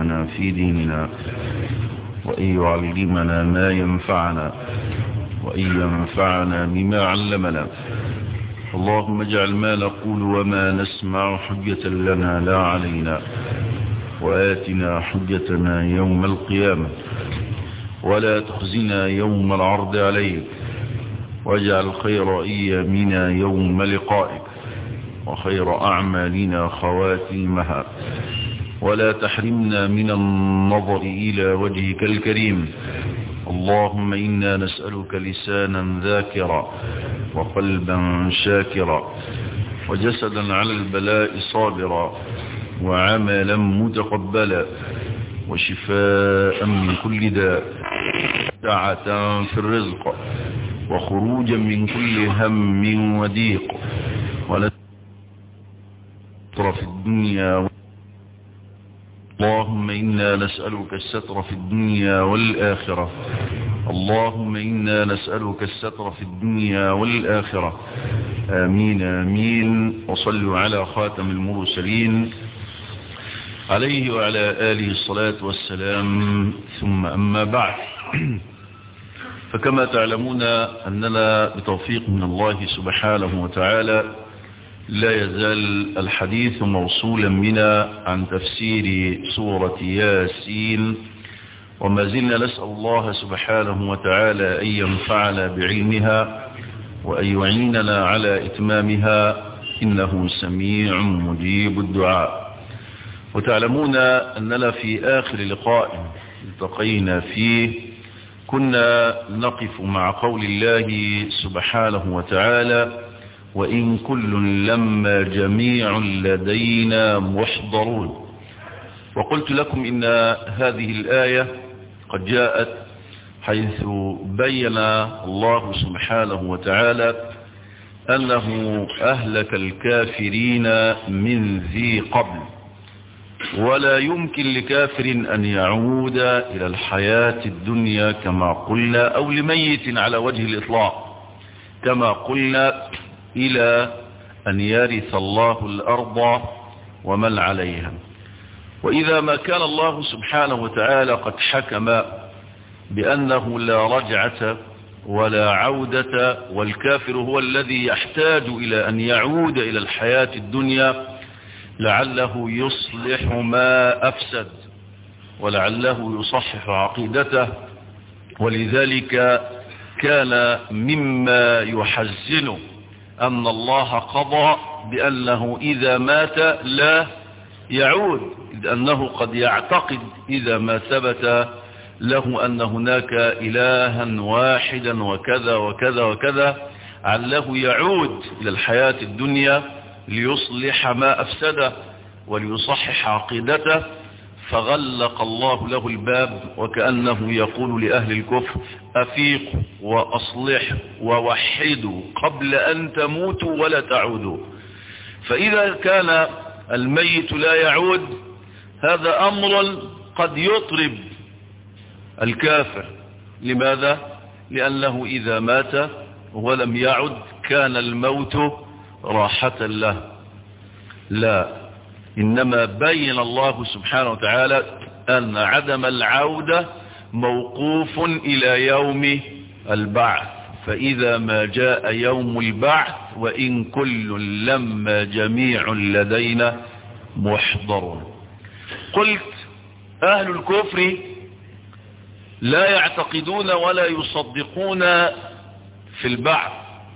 يفقهنا في ديننا وأن يعلمنا ما ينفعنا وأن ينفعنا بما علمنا اللهم اجعل ما نقول وما نسمع حجة لنا لا علينا وآتنا حجتنا يوم القيامة ولا تخزنا يوم العرض عليك واجعل خير أيامنا يوم لقائك وخير أعمالنا خواتيمها ولا تحرمنا من النظر إلى وجهك الكريم اللهم إنا نسألك لسانا ذاكرا وقلبا شاكرا وجسدا على البلاء صابرا وعملا متقبلا وشفاء من كل داء سعة في الرزق وخروجا من كل هم وضيق ولا في الدنيا اللهم إنا نسألك الستر في الدنيا والآخرة اللهم إنا نسألك الستر في الدنيا والآخرة آمين آمين وصلوا على خاتم المرسلين عليه وعلى آله الصلاة والسلام ثم أما بعد فكما تعلمون أننا بتوفيق من الله سبحانه وتعالى لا يزال الحديث موصولا بنا عن تفسير سورة ياسين وما زلنا نسأل الله سبحانه وتعالى أن ينفعنا بعلمها وأن يعيننا على إتمامها إنه سميع مجيب الدعاء وتعلمون أننا في آخر لقاء التقينا فيه كنا نقف مع قول الله سبحانه وتعالى وإن كل لما جميع لدينا محضرون وقلت لكم إن هذه الآية قد جاءت حيث بين الله سبحانه وتعالى أنه أهلك الكافرين من ذي قبل ولا يمكن لكافر أن يعود إلى الحياة الدنيا كما قلنا أو لميت على وجه الإطلاق كما قلنا إلى أن يرث الله الأرض ومن عليها وإذا ما كان الله سبحانه وتعالى قد حكم بأنه لا رجعة ولا عودة والكافر هو الذي يحتاج إلى أن يعود إلى الحياة الدنيا لعله يصلح ما أفسد ولعله يصحح عقيدته ولذلك كان مما يحزنه أن الله قضى بأنه إذا مات لا يعود إذ أنه قد يعتقد إذا ما ثبت له أن هناك إلها واحدا وكذا وكذا وكذا عله يعود إلى الحياة الدنيا ليصلح ما أفسده وليصحح عقيدته فغلق الله له الباب وكأنه يقول لأهل الكفر أفيقوا وأصلحوا ووحدوا قبل أن تموتوا ولا تعودوا فإذا كان الميت لا يعود هذا أمر قد يطرب الكافر لماذا؟ لأنه إذا مات ولم يعد كان الموت راحة له لا إنما بين الله سبحانه وتعالى أن عدم العودة موقوف إلى يوم البعث فإذا ما جاء يوم البعث وإن كل لما جميع لدينا محضر قلت أهل الكفر لا يعتقدون ولا يصدقون في البعث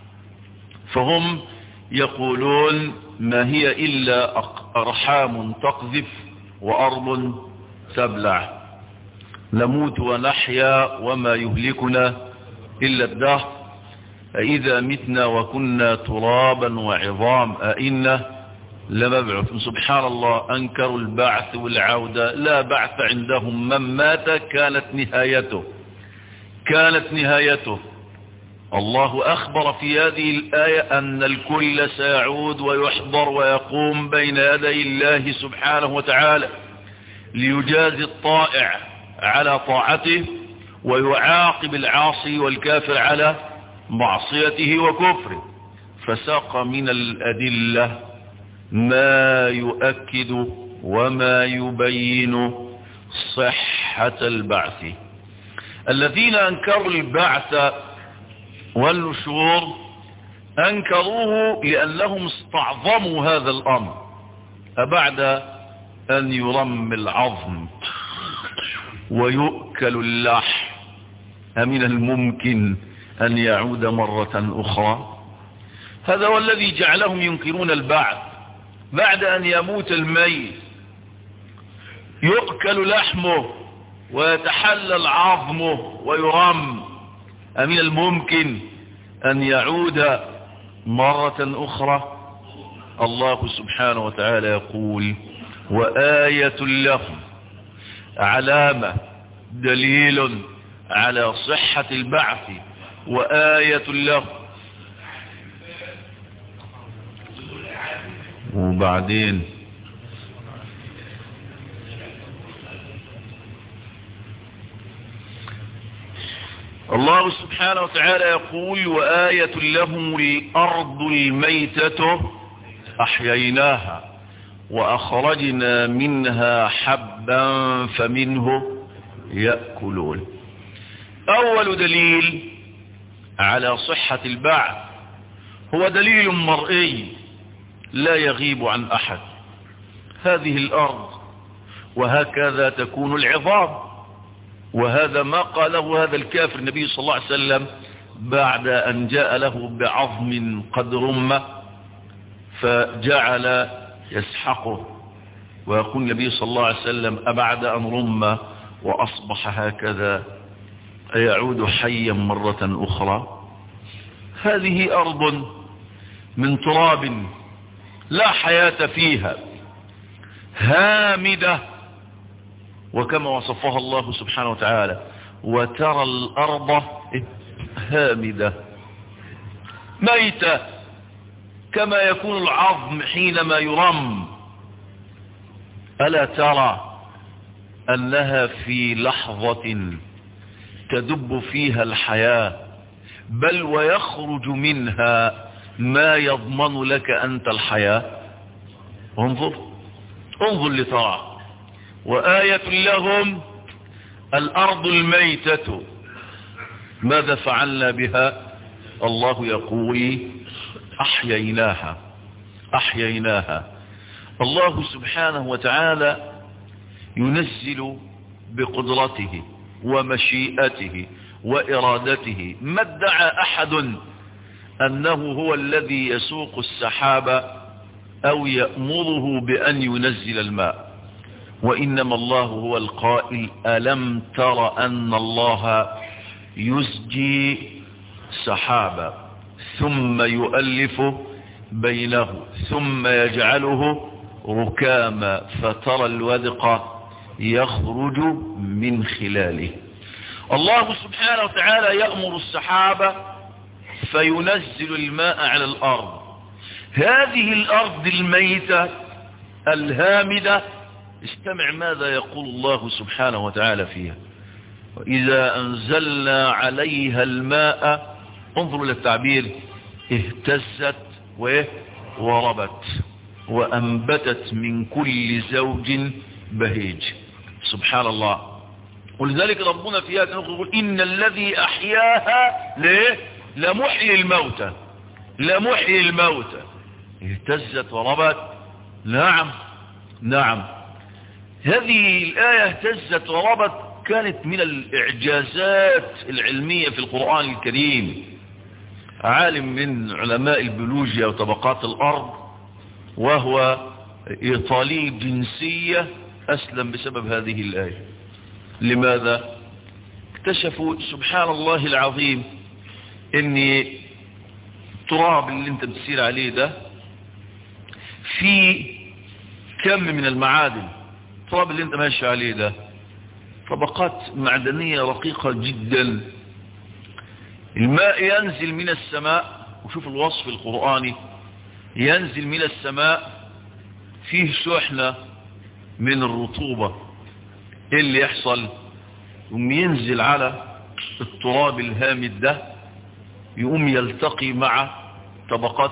فهم يقولون ما هي إلا أرحام تقذف وأرض تبلع نموت ونحيا وما يهلكنا إلا الدهر أئذا متنا وكنا ترابا وعظام أئنا لمبعث سبحان الله أنكروا البعث والعودة لا بعث عندهم من مات كانت نهايته كانت نهايته الله أخبر في هذه الآية أن الكل سيعود ويحضر ويقوم بين يدي الله سبحانه وتعالى ليجازي الطائع على طاعته ويعاقب العاصي والكافر على معصيته وكفره فساق من الأدلة ما يؤكد وما يبين صحة البعث الذين أنكروا البعث والنشور أنكروه لأنهم استعظموا هذا الأمر أبعد أن يرم العظم ويؤكل اللحم أمن الممكن أن يعود مرة أخرى هذا هو الذي جعلهم ينكرون البعث بعد أن يموت الميت يؤكل لحمه ويتحلل عظمه ويرم أمن الممكن أن يعود مرة أخرى الله سبحانه وتعالى يقول وآية لهم علامة دليل على صحة البعث وآية لهم وبعدين الله سبحانه وتعالى يقول وآية لهم الأرض الميتة أحييناها وأخرجنا منها حبا فمنه يأكلون أول دليل على صحة البعث هو دليل مرئي لا يغيب عن أحد هذه الأرض وهكذا تكون العظام وهذا ما قاله هذا الكافر النبي صلى الله عليه وسلم بعد أن جاء له بعظم قد رم فجعل يسحقه ويقول النبي صلى الله عليه وسلم أبعد أن رم وأصبح هكذا أيعود حيا مرة أخرى هذه أرض من تراب لا حياة فيها هامدة وكما وصفها الله سبحانه وتعالى وترى الأرض هامدة ميتة كما يكون العظم حينما يرم ألا ترى أنها في لحظة تدب فيها الحياة بل ويخرج منها ما يضمن لك أنت الحياة انظر انظر لترى وآية لهم الأرض الميتة ماذا فعلنا بها الله يقول أحييناها أحييناها الله سبحانه وتعالى ينزل بقدرته ومشيئته وإرادته ما ادعى أحد أنه هو الذي يسوق السحاب أو يأمره بأن ينزل الماء وإنما الله هو القائل ألم تر أن الله يزجي سحابا ثم يؤلف بينه ثم يجعله ركاما فترى الودق يخرج من خلاله الله سبحانه وتعالى يأمر السحابة فينزل الماء على الأرض هذه الأرض الميتة الهامدة استمع ماذا يقول الله سبحانه وتعالى فيها وإذا أنزلنا عليها الماء انظروا للتعبير اهتزت وربت وأنبتت من كل زوج بهيج سبحان الله ولذلك ربنا في آية يقول إن الذي أحياها ليه لمحيي الموتى لمحيي الموتى اهتزت وربت نعم نعم هذه الآية اهتزت وربت كانت من الإعجازات العلمية في القرآن الكريم عالم من علماء البيولوجيا وطبقات الأرض وهو إيطالي جنسية أسلم بسبب هذه الآية لماذا اكتشفوا سبحان الله العظيم ان التراب اللي انت بتسير عليه ده في كم من المعادن التراب اللي انت ماشي عليه ده طبقات معدنية رقيقة جدا الماء ينزل من السماء وشوف الوصف القرآني ينزل من السماء فيه شحنة من الرطوبة ايه اللي يحصل يقوم ينزل على التراب الهامد ده يقوم يلتقي مع طبقات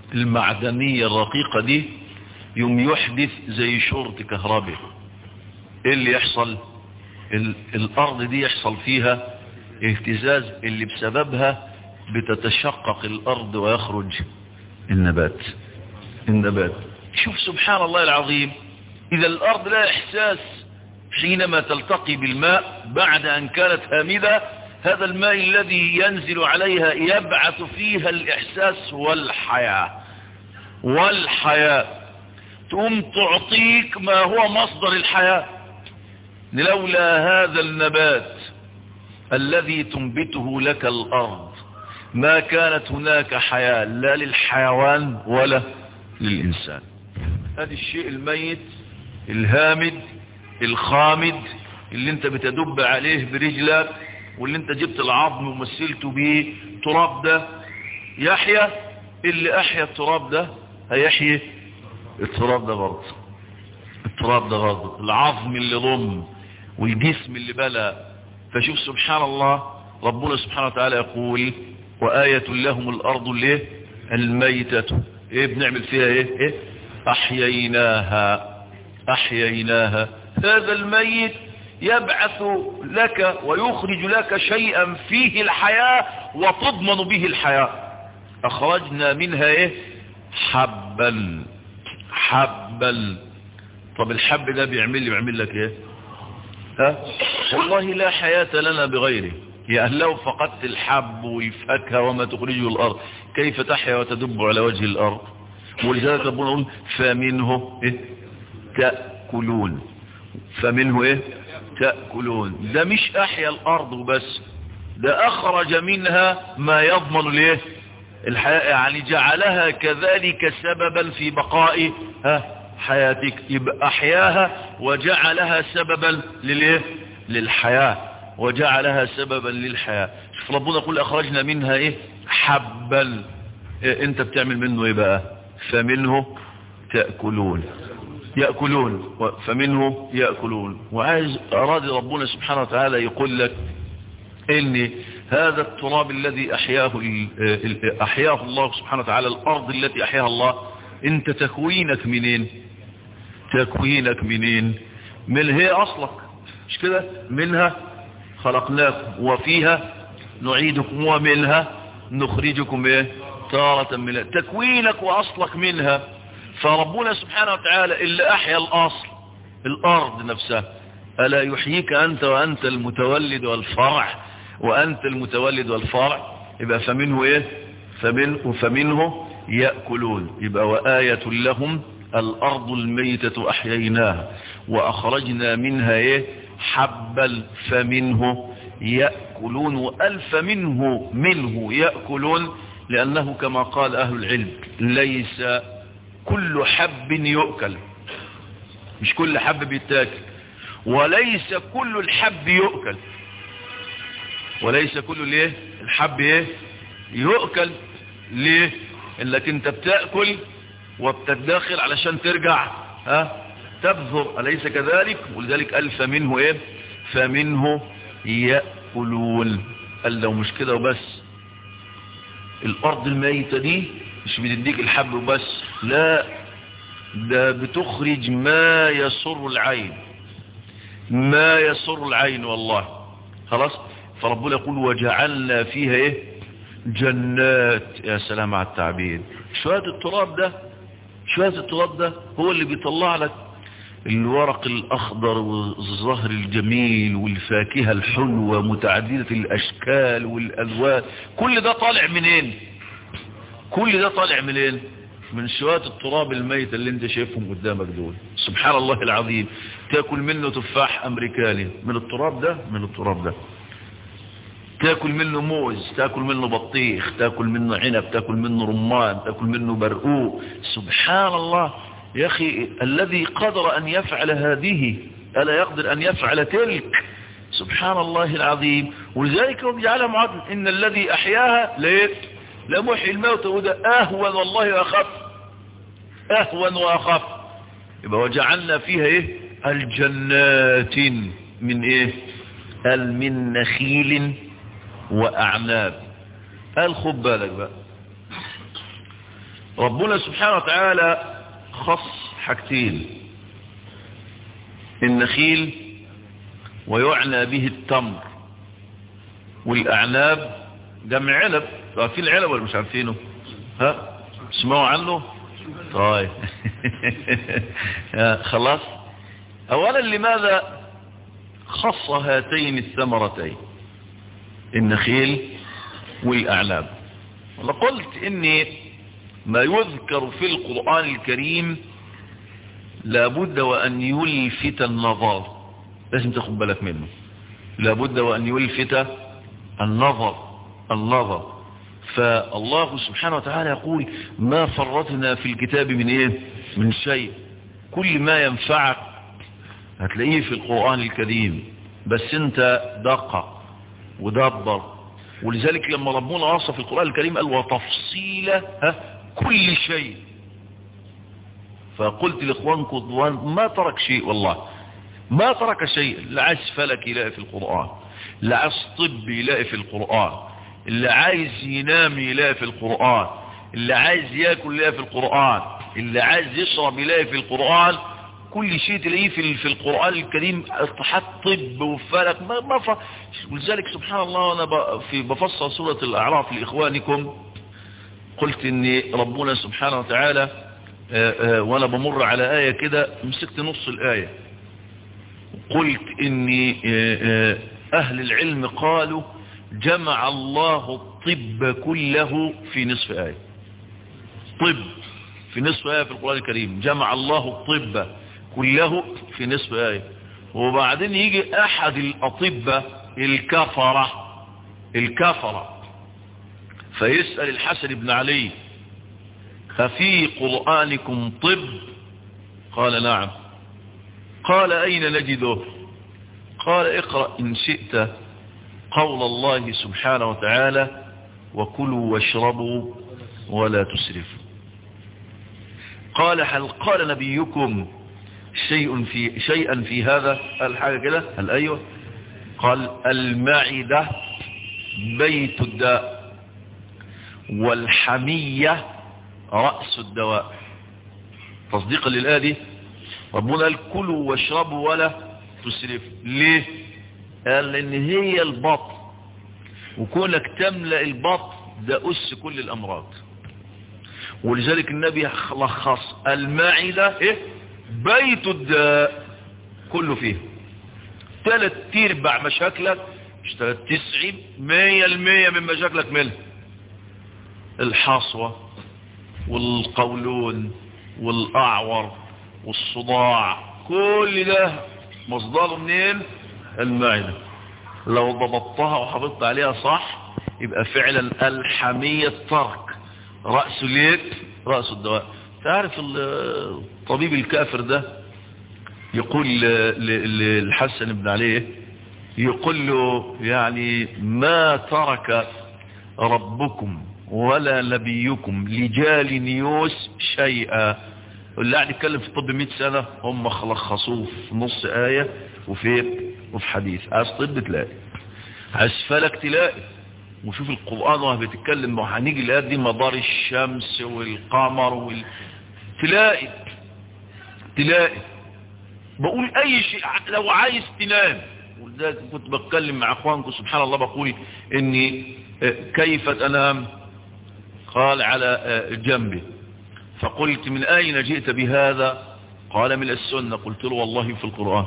المعدنية الرقيقة دي يقوم يحدث زي شرط كهربي ايه اللي يحصل ال الارض دي يحصل فيها اهتزاز اللي بسببها بتتشقق الارض ويخرج النبات النبات شوف سبحان الله العظيم اذا الارض لا احساس حينما تلتقي بالماء بعد ان كانت هامدة هذا الماء الذي ينزل عليها يبعث فيها الاحساس والحياة والحياة تقوم تعطيك ما هو مصدر الحياة لولا هذا النبات الذي تنبته لك الأرض ما كانت هناك حياة لا للحيوان ولا للإنسان هذا الشيء الميت الهامد الخامد اللي انت بتدب عليه برجلك واللي انت جبت العظم ومثلته به تراب ده يحيى اللي احيا التراب ده هيحيي التراب ده برضه التراب ده برضه العظم اللي ضم والجسم اللي بلى فشوف سبحان الله ربنا سبحانه وتعالى يقول وآية لهم الأرض اللي الميتة ايه بنعمل فيها ايه, إيه؟ أحييناها أحييناها هذا الميت يبعث لك ويخرج لك شيئا فيه الحياة وتضمن به الحياة أخرجنا منها ايه حبا حبا طب الحب ده بيعمل لي بيعمل لك ايه ها والله لا حياة لنا بغيره يعني لو فقدت الحب والفاكهة وما تخرجه الأرض كيف تحيا وتدب على وجه الأرض ولذلك ربنا يقول فمنه إيه؟ تأكلون فمنه إيه؟ تأكلون ده مش أحيا الأرض وبس ده أخرج منها ما يضمن ليه الحياة يعني جعلها كذلك سببا في بقاء ها حياتك يبقى أحياها وجعلها سببا للإيه للحياة وجعلها سببا للحياة شوف ربنا يقول أخرجنا منها إيه حبا إيه انت بتعمل منه إيه بقى فمنه تأكلون يأكلون فمنه يأكلون وعايز أراد ربنا سبحانه وتعالى يقول لك إن هذا التراب الذي أحياه, أحياه الله سبحانه وتعالى الأرض التي أحياها الله انت تكوينك منين تكوينك منين من هي أصلك مش كده منها خلقناكم وفيها نعيدكم ومنها نخرجكم ايه تارة منها تكوينك وأصلك منها فربنا سبحانه وتعالى اللي أحيا الأصل الأرض نفسها ألا يحييك أنت وأنت المتولد والفرع وأنت المتولد والفرع يبقى فمنه إيه فمنه, فمنه يأكلون يبقى وآية لهم الأرض الميتة أحييناها وأخرجنا منها إيه حبا فمنه يأكلون وألف منه منه يأكلون لأنه كما قال أهل العلم ليس كل حب يؤكل مش كل حب بيتاكل وليس كل الحب يؤكل وليس كل الايه الحب ايه يؤكل ليه انك انت بتأكل وبتتداخل علشان ترجع ها تبذر أليس كذلك ولذلك قال فمنه ايه فمنه يأكلون قال لو مش كده وبس الارض الميتة دي مش بتديك الحب وبس لا ده بتخرج ما يسر العين ما يسر العين والله خلاص فربنا يقول وجعلنا فيها ايه جنات يا سلام على التعبير شوية التراب ده شوية التراب ده هو اللي بيطلع لك الورق الأخضر والزهر الجميل والفاكهة الحلوة متعددة الأشكال والألوان كل ده طالع منين كل ده طالع منين من شوية التراب الميت اللي انت شايفهم قدامك دول سبحان الله العظيم تاكل منه تفاح امريكاني من التراب ده من التراب ده تاكل منه موز تاكل منه بطيخ تاكل منه عنب تاكل منه رمان تاكل منه برقوق سبحان الله يا أخي الذي قدر أن يفعل هذه ألا يقدر أن يفعل تلك سبحان الله العظيم ولذلك هو بيجعلها معادل إن الذي أحياها ليت لمحي الموت وده أهون والله وأخف أهون وأخف يبقى وجعلنا فيها إيه الجنات من إيه قال من نخيل وأعناب قال خد بالك بقى ربنا سبحانه وتعالى خص حاجتين النخيل ويعنى به التمر والأعناب جمع علب عارفين العلب ولا مش عارفينه ها اسمعوا عنه طيب خلاص اولا لماذا خص هاتين الثمرتين النخيل والاعناب انا قلت ان ما يذكر في القرآن الكريم لابد وان يلفت النظر لازم تاخد بالك منه لابد وان يلفت النظر النظر فالله سبحانه وتعالى يقول ما فرطنا في الكتاب من ايه من شيء كل ما ينفعك هتلاقيه في القرآن الكريم بس انت دقق ودبر ولذلك لما ربنا وصف القرآن الكريم قال وتفصيل كل شيء فقلت لاخوانكم ما ترك شيء والله ما ترك شيء لا عايز فلك يلاقي في القرآن لا عايز طب يلاقي في القرآن اللي عايز ينام يلاقي في القرآن اللي عايز ياكل يلاقي في القرآن اللي عايز يشرب يلاقي في القرآن كل شيء تلاقيه في في القرآن الكريم حتى طب وفلك ما ما ف... ولذلك سبحان الله انا ب... في بفصل سورة الاعراف لاخوانكم قلت ان ربنا سبحانه وتعالى آآ آآ وانا بمر على آية كده مسكت نص الآية قلت ان آآ اهل العلم قالوا جمع الله الطب كله في نصف آية طب في نصف آية في القرآن الكريم جمع الله الطب كله في نصف آية وبعدين يجي أحد الأطباء الكفرة الكفرة فيسأل الحسن بن علي أفي قرآنكم طب قال نعم قال أين نجده قال اقرأ إن شئت قول الله سبحانه وتعالى وكلوا واشربوا ولا تسرفوا قال هل قال نبيكم شيء في شيئا في هذا قال حاجة كده هل أيوة قال المعدة بيت الداء والحمية رأس الدواء تصديقا للآية دي ربنا قال كلوا واشربوا ولا تسرفوا ليه قال لان هي البطن وكونك تملأ البطن ده أس كل الأمراض ولذلك النبي لخص المعدة إيه؟ بيت الداء كله فيه ثلاث ارباع مشاكلك مش ثلاث تسعين مية المية من مشاكلك منها الحصوة والقولون والأعور والصداع كل ده مصدره منين المعدة لو ضبطتها وحافظت عليها صح يبقى فعلا الحمية ترك رأس ليك رأس الدواء تعرف الطبيب الكافر ده يقول للحسن بن عليه يقول له يعني ما ترك ربكم ولا نبيكم لجال نيوس شيئا اللي قاعد يتكلم في الطب 100 سنة هم لخصوه في نص آية وفين وفي حديث عايز طب تلاقي عايز فلك تلاقي وشوف القرآن وهي بتتكلم وهنيجي الآيات دي مدار الشمس والقمر وال... تلاقي تلاقي بقول أي شيء لو عايز تنام ولذلك كنت بتكلم مع أخوانكم سبحان الله بقول إني كيف تنام قال على جنبي فقلت من أين جئت بهذا قال من السنة قلت له والله في القرآن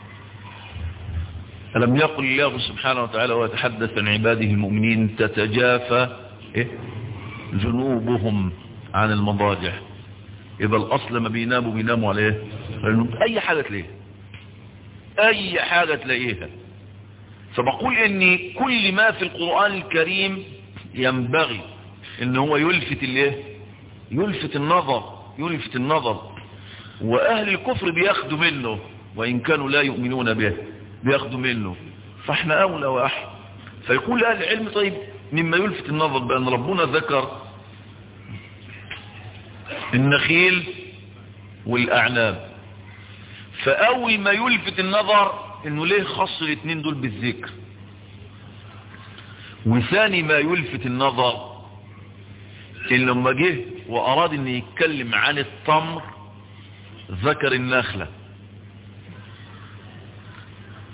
ألم يقل الله سبحانه وتعالى ويتحدث عن عباده المؤمنين تتجافى إيه؟ جنوبهم عن المضاجع يبقى الأصل ما بيناموا بيناموا على إيه أي حاجة تلاقيها أي حاجة تلاقيها فبقول إن كل ما في القرآن الكريم ينبغي إن هو يلفت الايه يلفت النظر يلفت النظر وأهل الكفر بياخدوا منه وإن كانوا لا يؤمنون به بياخدوا منه فاحنا أولى وأحد فيقول أهل العلم طيب مما يلفت النظر بأن ربنا ذكر النخيل والأعناب فأول ما يلفت النظر انه ليه خص الاثنين دول بالذكر وثاني ما يلفت النظر ان لما جه واراد ان يتكلم عن التمر ذكر النخلة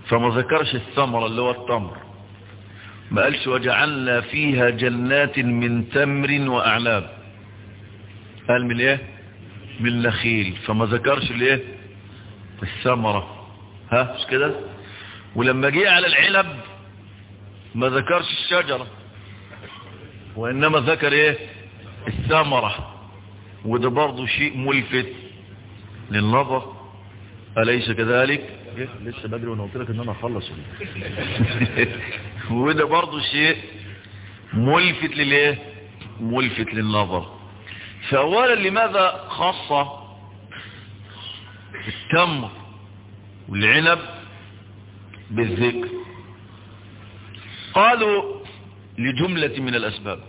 فما ذكرش الثمرة اللي هو التمر ما قالش وجعلنا فيها جنات من تمر وأعناب قال من ايه من النخيل فما ذكرش الايه الثمرة ها مش كده ولما جه على العنب ما ذكرش الشجرة وإنما ذكر ايه الثمرة وده برضه شيء ملفت للنظر أليس كذلك إيه؟ لسه بدري وانا قلت لك ان انا اخلص وده برضه شيء ملفت للايه ملفت للنظر فاولا لماذا خص التمر والعنب بالذكر قالوا لجملة من الأسباب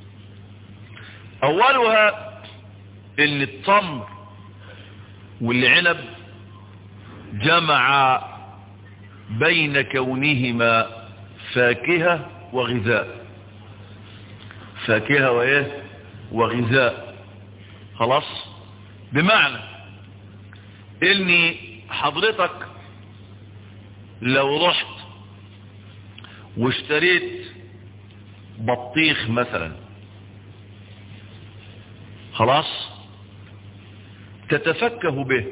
أولها ان التمر والعنب جمع بين كونهما فاكهة وغذاء فاكهة وإيه وغذاء خلاص بمعنى اني حضرتك لو رحت واشتريت بطيخ مثلا خلاص تتفكه به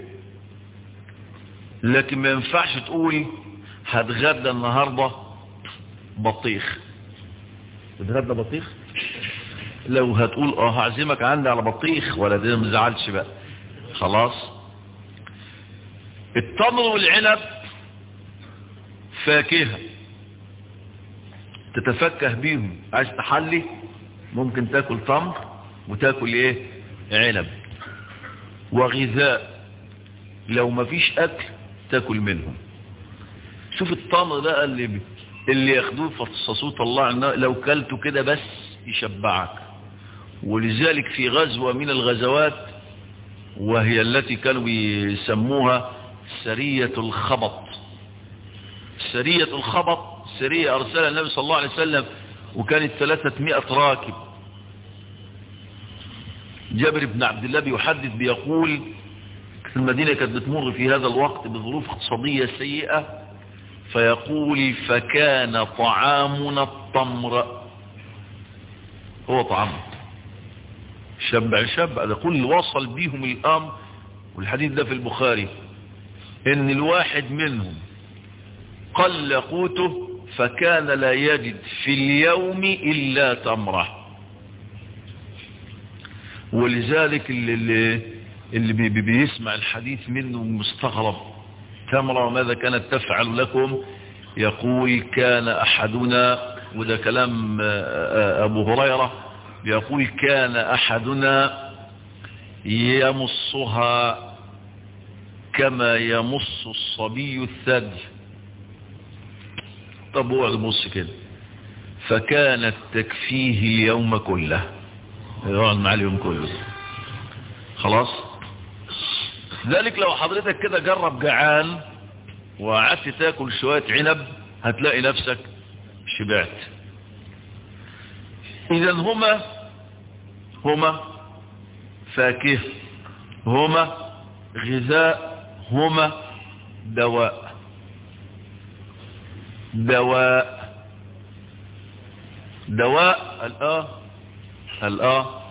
لكن ما ينفعش تقول هتغدى النهاردة بطيخ تتغدى بطيخ لو هتقول اه هعزمك عندي على بطيخ ولا ده ما زعلش بقى خلاص التمر والعنب فاكهة تتفكه بيهم عايز تحلي ممكن تاكل تمر وتاكل ايه عنب وغذاء لو ما فيش اكل تاكل منهم شوف التمر ده اللي بي. اللي ياخدوه فصصوه طلع لو كلته كده بس يشبعك ولذلك في غزوة من الغزوات وهي التي كانوا يسموها سرية الخبط سرية الخبط سرية أرسلها النبي صلى الله عليه وسلم وكانت ثلاثة راكب جابر بن عبد الله بيحدث بيقول المدينة كانت بتمر في هذا الوقت بظروف اقتصادية سيئة فيقول فكان طعامنا التمر هو طعام شبع شبع ده كل وصل بيهم الأمر والحديث ده في البخاري ان الواحد منهم قل قوته فكان لا يجد في اليوم إلا تمره ولذلك اللي, اللي, اللي بي بيسمع الحديث منه مستغرب تمرة وماذا كانت تفعل لكم يقول كان أحدنا وده كلام أبو هريرة يقول كان أحدنا يمصها كما يمص الصبي الثدي طب هو المص كده فكانت تكفيه اليوم كله يقعد معاه اليوم كله خلاص ذلك لو حضرتك كده جرب جعان وقعدت تاكل شوية عنب هتلاقي نفسك شبعت اذا هما هما فاكهة هما غذاء هما دواء دواء دواء الآه الآه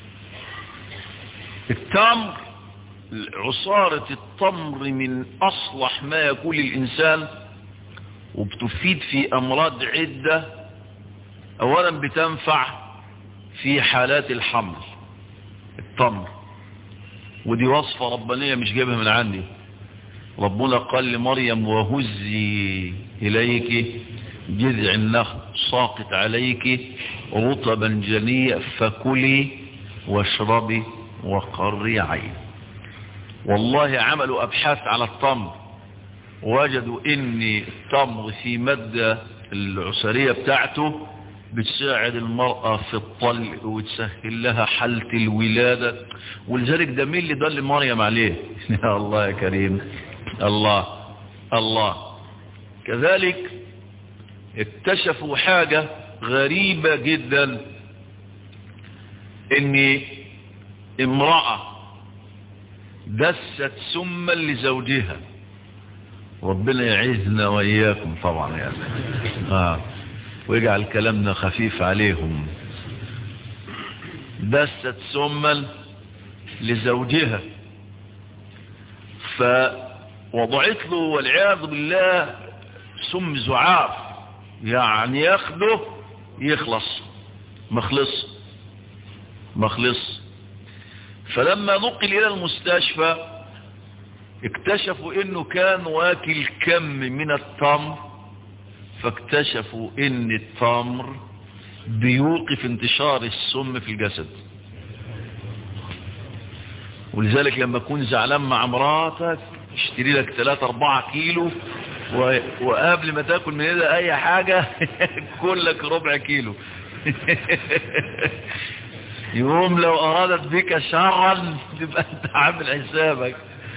التمر عصارة التمر من أصلح ما يكون الإنسان وبتفيد في أمراض عدة أولا بتنفع في حالات الحمل التمر ودي وصفة ربانية مش جايبها من عندي ربنا قال لمريم وهزي إليك جذع النخل ساقط عليك رطبا جنيا فكلي واشربي وقري عين والله عملوا أبحاث على التمر وجدوا ان التمر في مادة العسرية بتاعته بتساعد المرأة في الطلق وتسهل لها حالة الولادة ولذلك ده مين اللي دل مريم عليه يا الله يا كريم الله الله كذلك اكتشفوا حاجة غريبة جدا ان امرأة دست سما لزوجها ربنا يعزنا وإياكم طبعا يعني آه. ويجعل كلامنا خفيف عليهم دست سما لزوجها فوضعت له والعياذ بالله سم زعاف يعني ياخده يخلص مخلص مخلص فلما نقل الى المستشفى اكتشفوا انه كان واكل كم من التمر فاكتشفوا ان التمر بيوقف انتشار السم في الجسد ولذلك لما تكون زعلان مع مراتك اشتري لك 3 4 كيلو و... وقبل ما تاكل من هذا اي حاجة كل لك ربع كيلو يوم لو ارادت بك شرا تبقى انت عامل حسابك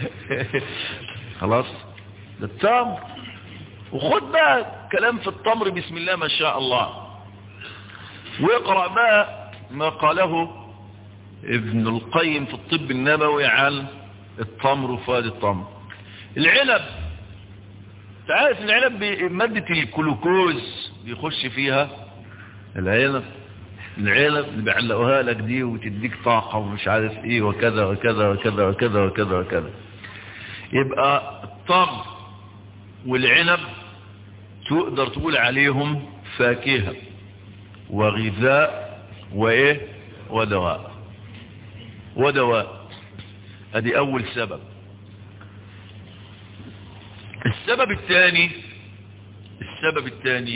خلاص ده التمر وخد بقى كلام في التمر بسم الله ما شاء الله واقرأ بقى ما قاله ابن القيم في الطب النبوي عن التمر وفاد التمر العنب تعرف العنب مادة الكلوكوز بيخش فيها العنب العنب اللي بيعلقوها لك دي وتديك طاقة ومش عارف ايه وكذا وكذا وكذا وكذا وكذا وكذا يبقى التمر والعنب تقدر تقول عليهم فاكهة وغذاء وايه ودواء ودواء ادي اول سبب السبب الثاني السبب الثاني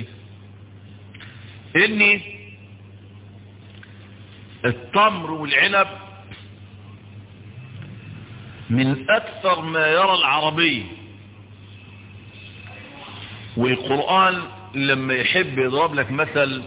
ان التمر والعنب من اكثر ما يرى العربي والقرآن لما يحب يضرب لك مثل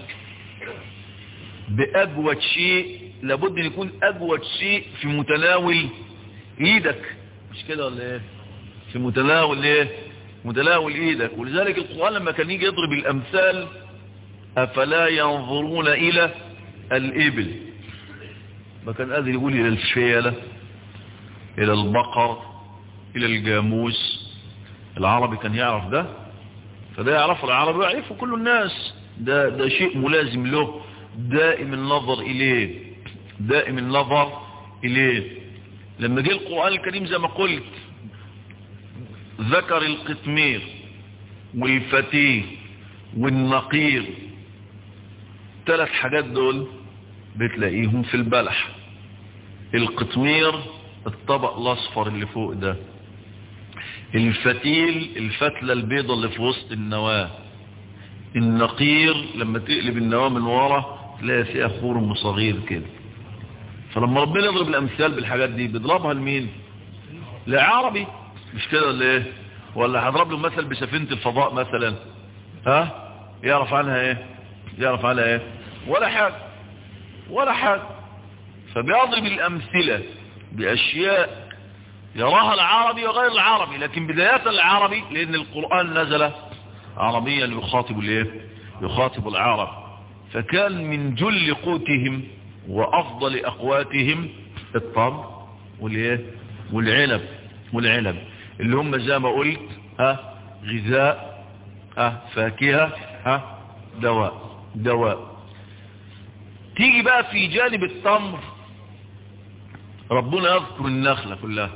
بأجود شيء لابد ان يكون أجود شيء في متناول ايدك مش كده ولا ايه في متناول ايه متناول ايدك ولذلك القرآن لما كان يجي يضرب الامثال افلا ينظرون الى الابل ما كان قادر يقول الى الفيلة الى البقر الى الجاموس العربي كان يعرف ده فده يعرفه العربي ويعرفه كل الناس ده, ده شيء ملازم له دائم النظر إليه دائم النظر إليه لما جه القرآن الكريم زي ما قلت ذكر القطمير والفتيه والنقير ثلاث حاجات دول بتلاقيهم في البلح القطمير الطبق الاصفر اللي فوق ده الفتيل الفتلة البيضة اللي في وسط النواة النقير لما تقلب النواة من ورا تلاقي فيها خرم صغير كده فلما ربنا يضرب الامثال بالحاجات دي بيضربها لمين لعربي مش كده ولا ايه ولا هضرب له مثل بسفينة الفضاء مثلا ها يعرف عنها ايه يعرف عنها ايه ولا حاجة ولا حاجة فبيضرب الامثلة باشياء يراها العربي وغير العربي لكن بداية العربي لان القرآن نزل عربيا يخاطب الايه يخاطب العرب فكان من جل قوتهم وافضل اقواتهم الطب والايه والعنب والعنب اللي هم زي ما قلت ها غذاء ها فاكهة ها دواء دواء تيجي بقى في جانب التمر ربنا يذكر النخلة كلها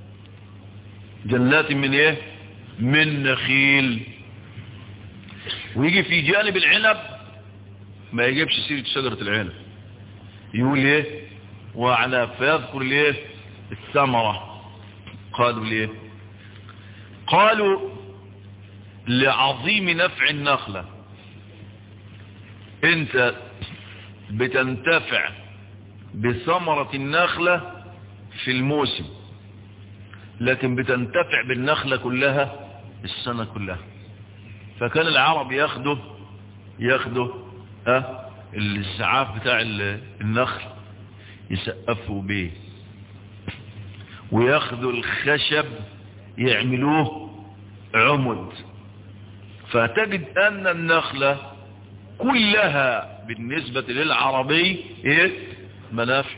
جنات من ايه من نخيل ويجي في جانب العنب ما يجيبش سيرة شجرة العنب يقول ايه وعلى فيذكر الايه الثمرة قالوا ليه قالوا لعظيم نفع النخلة انت بتنتفع بثمرة النخلة في الموسم لكن بتنتفع بالنخلة كلها السنة كلها فكان العرب ياخده ياخده ها الزعاف بتاع النخل يسقفوا بيه وياخدوا الخشب يعملوه عمد فتجد ان النخلة كلها بالنسبة للعربي ايه منافع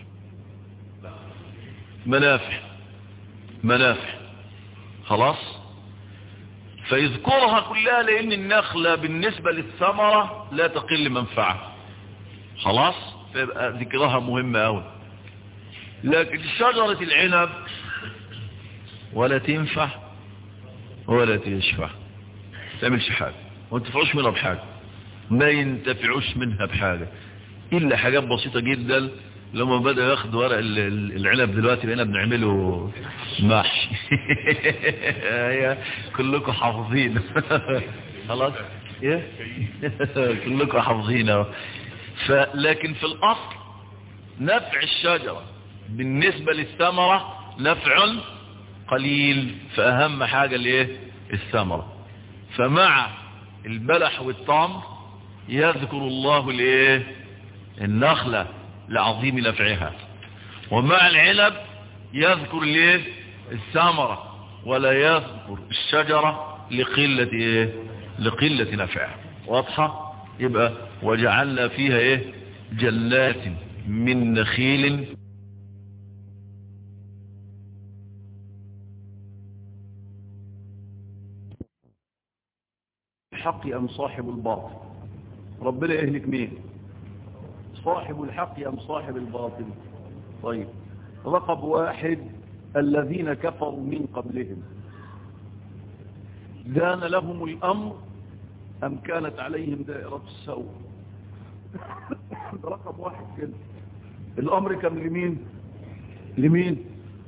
منافع منافع خلاص فيذكرها كلها لان النخلة بالنسبة للثمرة لا تقل منفعة خلاص فيبقى ذكرها مهمة اوي لكن شجرة العنب ولا تنفع ولا تشفع تعملش حاجة وما تنفعوش منها بحاجة ما ينتفعوش منها بحاجة إلا حاجات بسيطة جدا لما بدأ ياخد ورق العنب دلوقتي بقينا بنعمله محشي كلكم حافظين خلاص ايه كلكم حافظين فلكن في الأصل نفع الشجرة بالنسبة للثمرة نفع قليل فأهم حاجة الايه الثمرة فمع البلح والتمر يذكر الله الايه النخلة لعظيم نفعها ومع العنب يذكر الايه الثمرة ولا يذكر الشجرة لقلة ايه لقلة نفعها واضحة يبقى وجعلنا فيها ايه جنات من نخيل الحق أم صاحب الباطل ربنا يهلك مين صاحب الحق أم صاحب الباطل طيب رقب واحد الذين كفروا من قبلهم دان لهم الأمر أم كانت عليهم دائرة السوء رقم واحد كده الأمر كان لمين لمين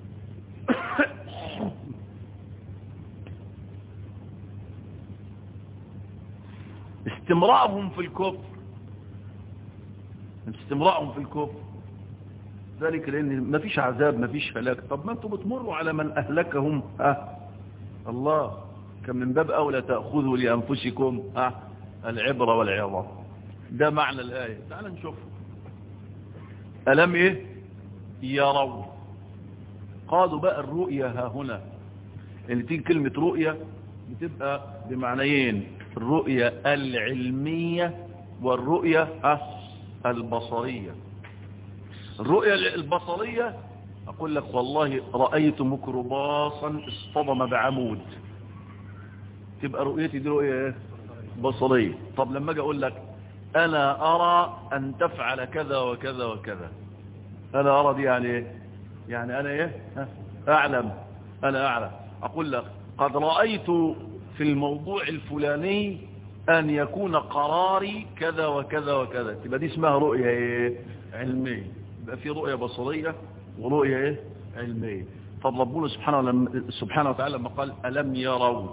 استمرارهم في الكفر استمرارهم في الكفر ذلك لان ما فيش عذاب ما فيش هلاك طب ما انتم بتمروا على من اهلكهم ها الله كان من باب اولى تاخذوا لانفسكم ها العبره والعظه ده معنى الايه تعال نشوف الم ايه يروا قالوا بقى الرؤيا ها هنا اللي تيجي كلمه رؤيا بتبقى بمعنيين الرؤية العلمية والرؤية البصرية الرؤية البصرية أقول لك والله رأيت ميكروباصا اصطدم بعمود تبقى رؤيتي دي رؤية بصرية طب لما أجي أقول لك أنا أرى أن تفعل كذا وكذا وكذا أنا أرى دي يعني إيه يعني أنا إيه أعلم أنا أعلم أقول لك قد رأيت في الموضوع الفلاني أن يكون قراري كذا وكذا وكذا تبقى دي اسمها رؤية إيه؟ علمية يبقى في رؤية بصرية ورؤية إيه؟ علمية طب ربنا سبحانه, سبحانه وتعالى لما قال ألم يروا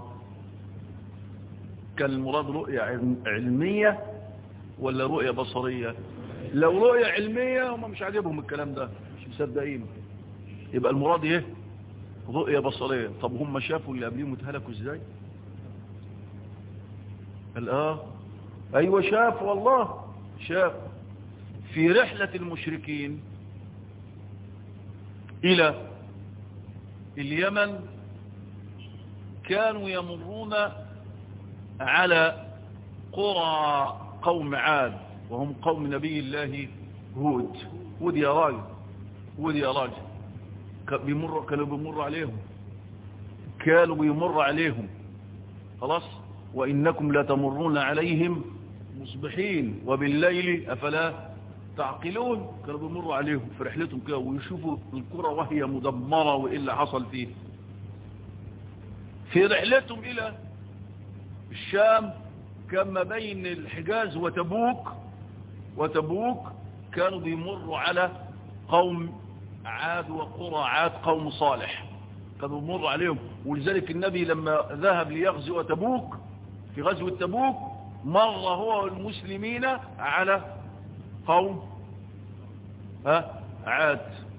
كان المراد رؤية علمية ولا رؤية بصرية لو رؤية علمية هم مش عاجبهم الكلام ده مش مصدقين يبقى المراد ايه رؤية بصرية طب هم شافوا اللي قبليهم اتهلكوا ازاي قال اه ايوه شاف والله شاف في رحلة المشركين الى اليمن كانوا يمرون على قرى قوم عاد وهم قوم نبي الله هود هود يا راجل هود يا راجل بيمر كانوا بيمر عليهم كانوا بيمر عليهم خلاص وإنكم لتمرون عليهم مصبحين وبالليل أفلا تعقلون كانوا بيمروا عليهم في رحلتهم كده ويشوفوا الكرة وهي مدمرة وإيه اللي حصل فيه في رحلتهم إلى الشام كما بين الحجاز وتبوك وتبوك كانوا بيمروا على قوم عاد وقرى عاد قوم صالح كانوا بيمروا عليهم ولذلك النبي لما ذهب ليغزو تبوك في غزوة تبوك مر هو والمسلمين على قوم ها عاد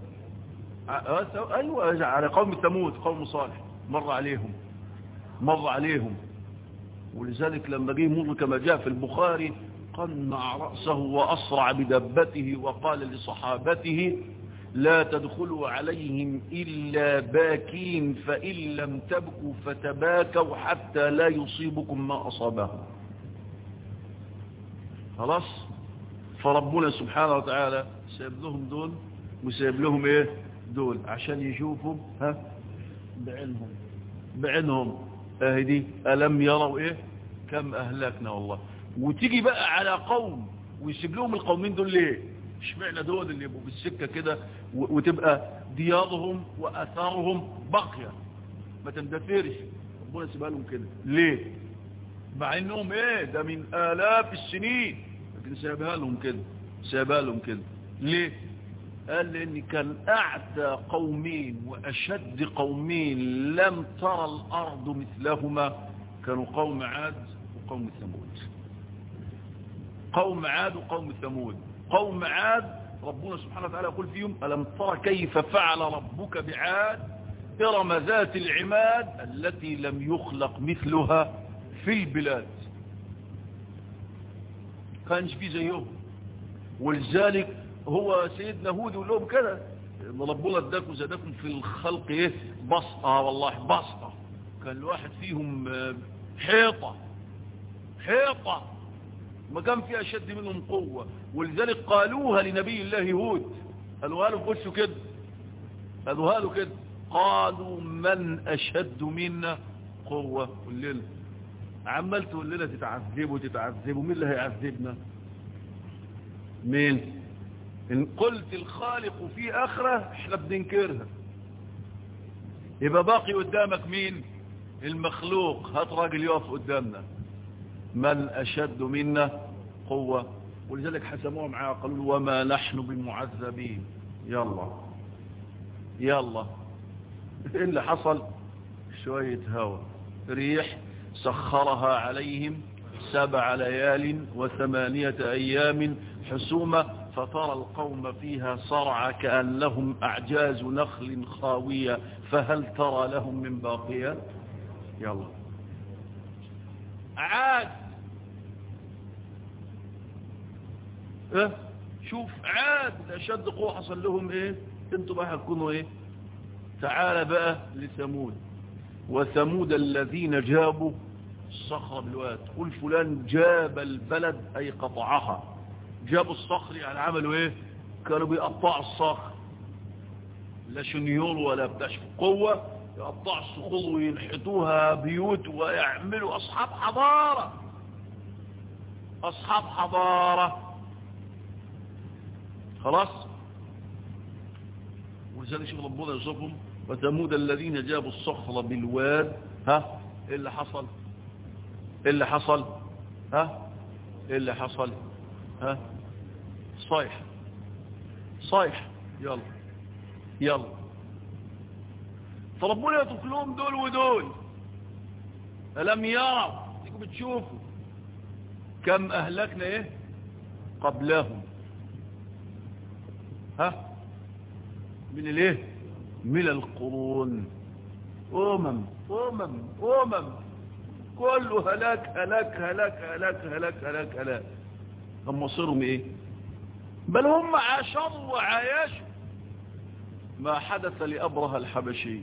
ايوه على قوم ثمود قوم صالح مر عليهم مر عليهم ولذلك لما جه يمر كما جاء في البخاري قنع رأسه وأسرع بدبته وقال لصحابته لا تدخلوا عليهم إلا باكين فإن لم تبكوا فتباكوا حتى لا يصيبكم ما أصابهم خلاص فربنا سبحانه وتعالى سيب لهم دول وسيب لهم ايه دول عشان يشوفوا ها بعينهم بعينهم اهي دي ألم يروا ايه كم أهلكنا والله وتيجي بقى على قوم ويسيب لهم القومين دول ليه اشمعنى دول اللي يبقوا بالسكة كده وتبقى ديارهم وأثارهم باقية ما تندثرش ربنا يسيبها لهم كده ليه مع انهم ايه ده من آلاف السنين لكن سيبها لهم كده سيبها لهم كده ليه قال لان كان اعتى قومين واشد قومين لم ترى الارض مثلهما كانوا قوم عاد وقوم ثمود قوم عاد وقوم ثمود قوم عاد ربنا سبحانه وتعالى يقول فيهم ألم ترى كيف فعل ربك بعاد إرم ذات العماد التي لم يخلق مثلها في البلاد كانش في زيهم ولذلك هو سيدنا هود يقول لهم كده ربنا اداكم زادكم في الخلق ايه بسطة والله بسطة كان الواحد فيهم حيطة حيطة ما كان في أشد منهم قوة ولذلك قالوها لنبي الله هود قالوها له خشوا كده قالوها له كده قالوا من أشد منا قوة قل لنا عمال تقول لنا تتعذبوا تتعذبوا مين اللي هيعذبنا مين إن قلت الخالق في آخرة احنا بننكرها يبقى باقي قدامك مين المخلوق هات راجل يقف قدامنا من أشد منا قوة ولذلك حسموها معاه قالوا وما نحن بمعذبين يلا يلا ايه اللي حصل شوية هوا ريح سخرها عليهم سبع ليال وثمانية أيام حسومة فترى القوم فيها صرع كأنهم أعجاز نخل خاوية فهل ترى لهم من باقية يلا عاد اه شوف عاد أشد قوة حصل لهم ايه انتوا بقى هتكونوا ايه تعال بقى لثمود وثمود الذين جابوا الصخرة بالواد قل فلان جاب البلد أي قطعها جابوا الصخر يعني عملوا ايه كانوا بيقطعوا الصخر لا شنيور ولا بتاش قوة يقطعوا الصخور وينحتوها بيوت ويعملوا أصحاب حضارة أصحاب حضارة خلاص ولذلك شوف ربنا يوصفهم وثمود الذين جابوا الصخر بالواد ها ايه اللي حصل ايه اللي حصل ها ايه اللي حصل ها صيح صيح يلا يلا فربنا يترك لهم دول ودول ألم يروا تيجوا بتشوفوا كم أهلكنا إيه قبلهم ها من الايه من القرون أمم أمم أمم كله هلاك هلاك هلاك هلاك هلاك هلاك هلاك هم مصيرهم ايه بل هم عاشروا وعايشوا ما حدث لأبرهة الحبشي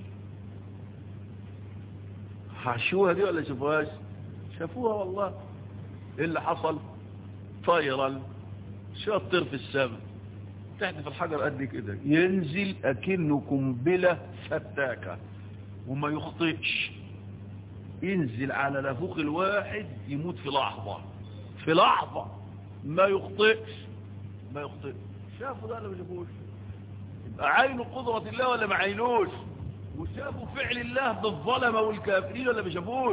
حاشوها دي ولا شافوهاش شافوها والله ايه اللي حصل طيرا شاطر في السماء تحت في الحجر قد كده ينزل اكنه قنبله فتاكه وما يخطئش ينزل على نافوخ الواحد يموت في لحظة في لحظة ما يخطئش ما يخطئش شافوا ده ولا ما شافوش يبقى عينوا قدرة الله ولا ما عينوش وشافوا فعل الله بالظلمة والكافرين ولا ما شافوش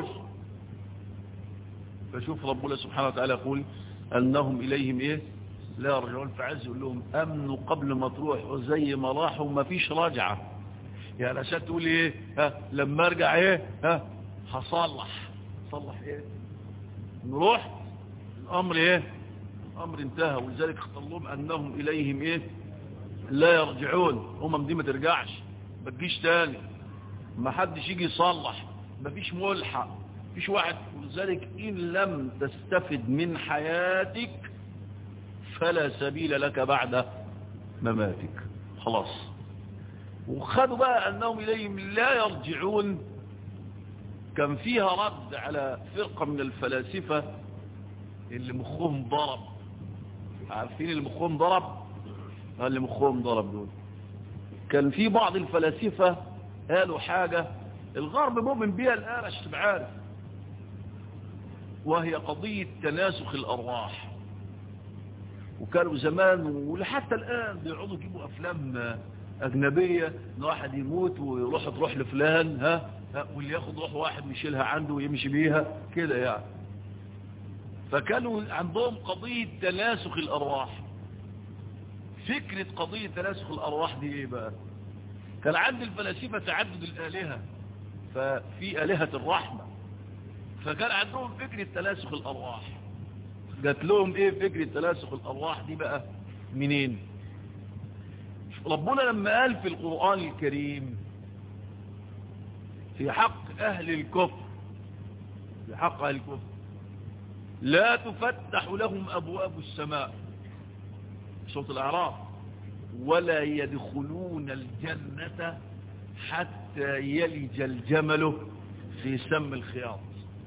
فشوف ربنا سبحانه وتعالى يقول أنهم إليهم إيه لا يرجعون فعز يقول لهم أمنوا قبل ما تروح وزي ما راحوا ما فيش راجعة يعني عشان تقول إيه ها لما أرجع إيه ها هصلح صلح إيه نروح الأمر إيه الأمر انتهى ولذلك اختار لهم أنهم إليهم إيه لا يرجعون أمم دي ما ترجعش ما تجيش تاني ما حدش يجي يصلح ما فيش ملحق فيش واحد ولذلك إن لم تستفد من حياتك فلا سبيل لك بعد مماتك خلاص وخدوا بقى أنهم إليهم لا يرجعون كان فيها رد على فرقة من الفلاسفة اللي مخهم ضرب عارفين اللي مخهم ضرب اللي مخهم ضرب دول كان في بعض الفلاسفة قالوا حاجة الغرب مؤمن بها الآن عشان تبقى عارف وهي قضية تناسخ الأرواح وكانوا زمان ولحتى الآن بيقعدوا يجيبوا أفلام أجنبية إن واحد يموت ويروح تروح لفلان ها, ها واللي ياخد روح واحد يشيلها عنده ويمشي بيها كده يعني فكانوا عندهم قضية تناسخ الأرواح فكرة قضية تناسخ الأرواح دي إيه بقى كان عند الفلاسفة تعدد الآلهة ففي آلهة الرحمة فكان عندهم فكرة تناسخ الأرواح جات لهم إيه فكرة تناسخ الأرواح دي بقى منين ربنا لما قال في القرآن الكريم في حق أهل الكفر في حق أهل الكفر لا تفتح لهم أبواب السماء صوت الأعراف ولا يدخلون الجنة حتى يلج الجمل في سم الخياط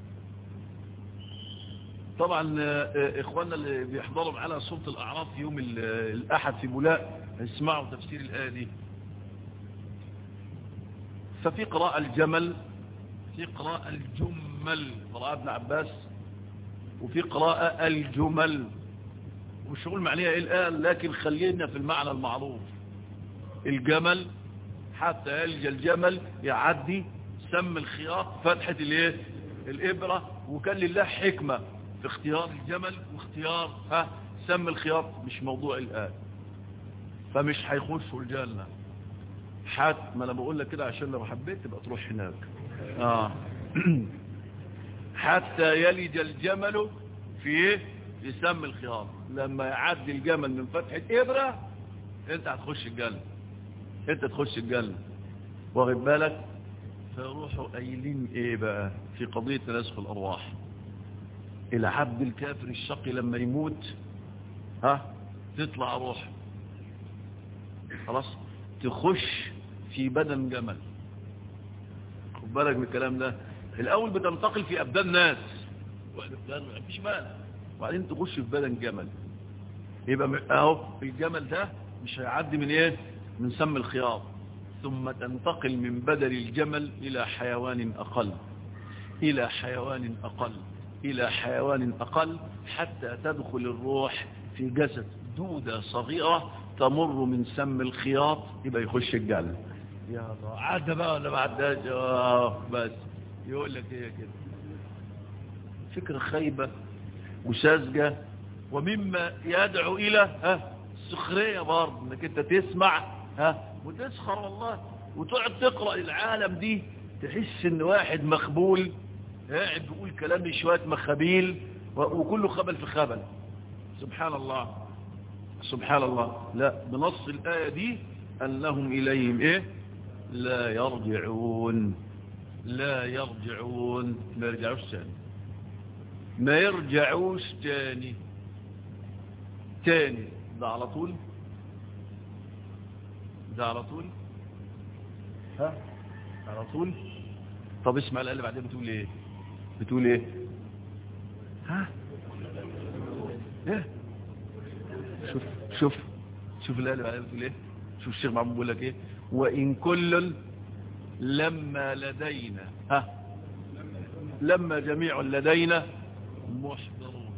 طبعا إخواننا اللي بيحضروا معنا صوت الأعراف يوم الأحد في بولاء اسمعوا تفسير الآية دي ففي قراءة الجمل في قراءة الجمل قراءة ابن عباس وفي قراءة الجمل والشغل معنيها ايه الآن لكن خلينا في المعنى المعروف الجمل حتى يلجى الجمل يعدي سم الخياط فتحة الايه الإبرة وكان لله حكمة في اختيار الجمل واختيار ها سم الخياط مش موضوع الآن فمش هيخشوا الجنة حتى ما انا بقول لك كده عشان لو حبيت تبقى تروح هناك اه حتى يلج الجمل في ايه في سم الخياط لما يعدي الجمل من فتحة ابرة انت هتخش الجنة انت تخش الجنة واخد بالك فيروحوا قايلين ايه بقى في قضية تناسخ الارواح العبد الكافر الشقي لما يموت ها تطلع روح خلاص تخش في بدن جمل خد بالك من الكلام ده الاول بتنتقل في ابدان ناس واحد فلان ما فيش مانع وبعدين تخش في بدن جمل يبقى اهو الجمل ده مش هيعدي من ايه من سم الخياط ثم تنتقل من بدن الجمل الى حيوان اقل الى حيوان اقل الى حيوان اقل حتى تدخل الروح في جسد دودة صغيرة تمر من سم الخياط يبقى يخش الجنة يا الله عدى بقى ولا ما عداش اه بس يقول لك هي كده فكرة خيبة وساذجة ومما يدعو الى ها السخرية برضه انك انت تسمع ها وتسخر والله وتقعد تقرأ العالم دي تحس ان واحد مخبول قاعد بيقول كلام شوية مخابيل وكله خبل في خبل سبحان الله سبحان الله لا بنص الآية دي أنهم إليهم إيه لا يرجعون لا يرجعون ما يرجعوش تاني ما يرجعوش تاني تاني ده على طول ده على طول ها على طول طب اسمع الآية اللي بعدين بتقول ايه بتقول ايه ها ايه شوف شوف شوف الآية اللي بعدين بتقول ايه شوف الشيخ محمود بيقول لك ايه وإن كل لما لدينا ها لما جميع لدينا محضرون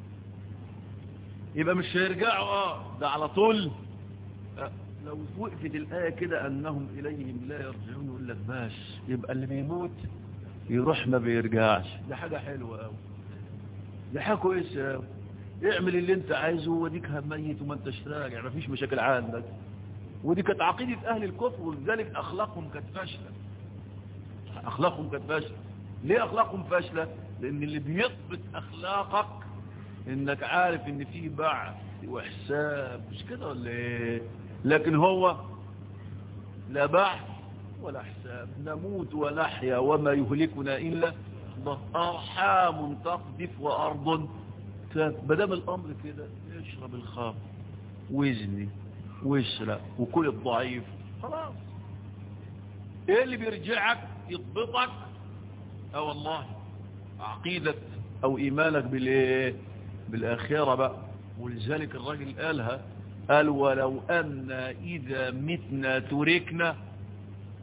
يبقى مش هيرجعوا اه ده على طول آه. لو وقفت الآية كده أنهم إليهم لا يرجعون يقول لك باش يبقى اللي بيموت يروح ما بيرجعش ده حاجة حلوة أوي ده حاجة كويسة أوي اعمل اللي انت عايزه وديك ميت وما انتش راجع مفيش مشاكل عندك ودي كانت عقيدة أهل الكفر ولذلك أخلاقهم كانت فاشلة أخلاقهم كانت فاشلة ليه أخلاقهم فاشلة لأن اللي بيضبط أخلاقك إنك عارف إن في بعث وحساب مش كده ولا إيه لكن هو لا بعث ولا حساب نموت ونحيا وما يهلكنا إلا أرحام تقذف وأرض بدام الأمر كده اشرب الخمر وزني واسرق وكل الضعيف خلاص ايه اللي بيرجعك يضبطك اه والله عقيدة او ايمانك بالايه بالاخرة بقى ولذلك الراجل قالها قال ولو ان اذا متنا تركنا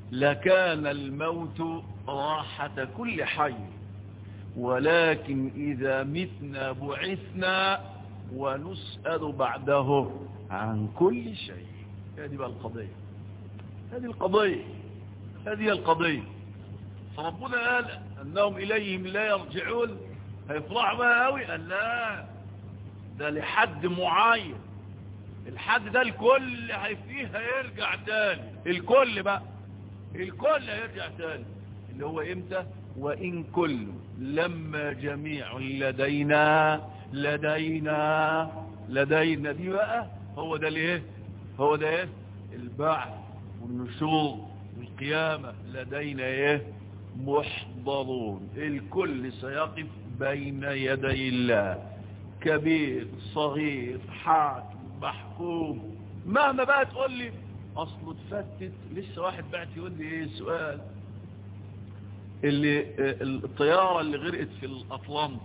لكان الموت راحة كل حي ولكن إذا متنا بعثنا ونسأل بعده عن كل شيء هذه بقى القضية هذه القضية هذه القضية فربنا قال أنهم إليهم لا يرجعون هيفرحوا بقى قوي قال لا ده لحد معين الحد ده الكل فيه هيرجع تاني الكل بقى الكل هيرجع تاني اللي هو امتى وإن كل لما جميع لدينا لدينا لدينا دي بقى هو ده الايه هو ده ايه البعث والنشور والقيامة لدينا ايه محضرون الكل سيقف بين يدي الله كبير صغير حاكم محكوم مهما بقى تقول لي اصله اتفتت لسه واحد بعت يقول لي ايه سؤال اللي الطيارة اللي غرقت في الاطلنط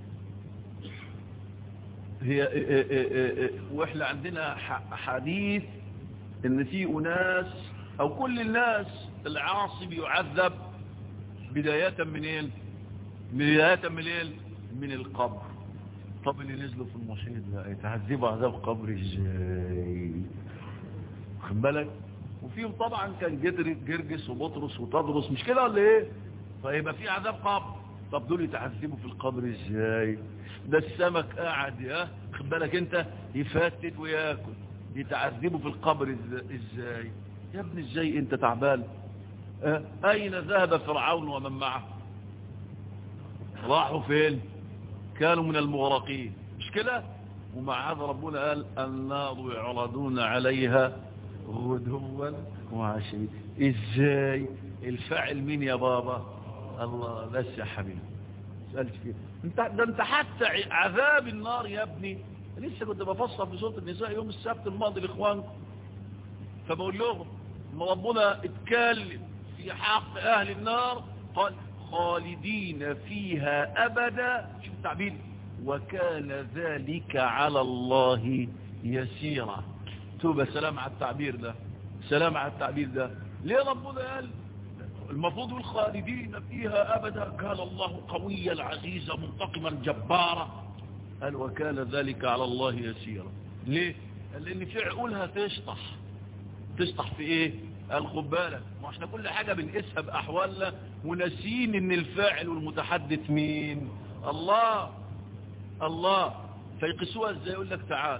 هي واحنا عندنا حديث ان في اناس او كل الناس العاصي بيعذب بداية منين بداية منين من القبر طب اللي نزلوا في المحيط بقى يتعذبوا عذاب قبر ازاي خد بالك وفيهم طبعا كان جدر جرجس وبطرس وتدرس مش كده ولا ايه فيبقى في عذاب قبر طب دول يتعذبوا في القبر ازاي ده السمك قاعد يا خد بالك انت يفتت وياكل يتعذبوا في القبر ازاي يا ابني ازاي انت تعبان اه؟ اين ذهب فرعون ومن معه راحوا فين كانوا من المغرقين مش كده ومع هذا ربنا قال النار يعرضون عليها غدوا وعشيا ازاي الفاعل مين يا بابا الله بس يا حبيبي سألت فيه انت ده انت حتى عذاب النار يا ابني لسه كنت بفصل في سوره النساء يوم السبت الماضي لاخوانكم فبقول لهم ان ربنا اتكلم في حق اهل النار قال خالدين فيها ابدا شوف التعبير وكان ذلك على الله يسيرا توبة سلام على التعبير ده سلام على التعبير ده ليه ربنا قال المفروض الخالدين فيها أبدا كان الله قويا عزيزا منتقما جبارا قال وكان ذلك على الله يسيرا ليه قال لأن في عقولها تشطح تشطح في ايه قال خد بالك ما احنا كل حاجة بنقيسها بأحوالنا وناسين ان الفاعل والمتحدث مين الله الله فيقسوها ازاي يقول لك تعال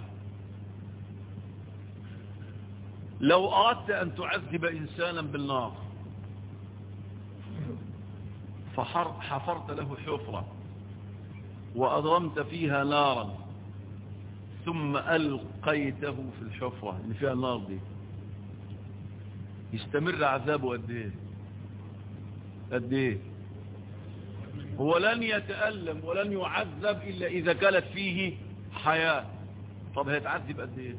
لو أردت أن تعذب إنسانا بالنار فحفرت له حفرة وأضرمت فيها نارا ثم ألقيته في الحفرة اللي فيها النار دي يستمر عذابه قد ايه قد ايه هو لن يتألم ولن يعذب إلا إذا كانت فيه حياة طب هيتعذب قد ايه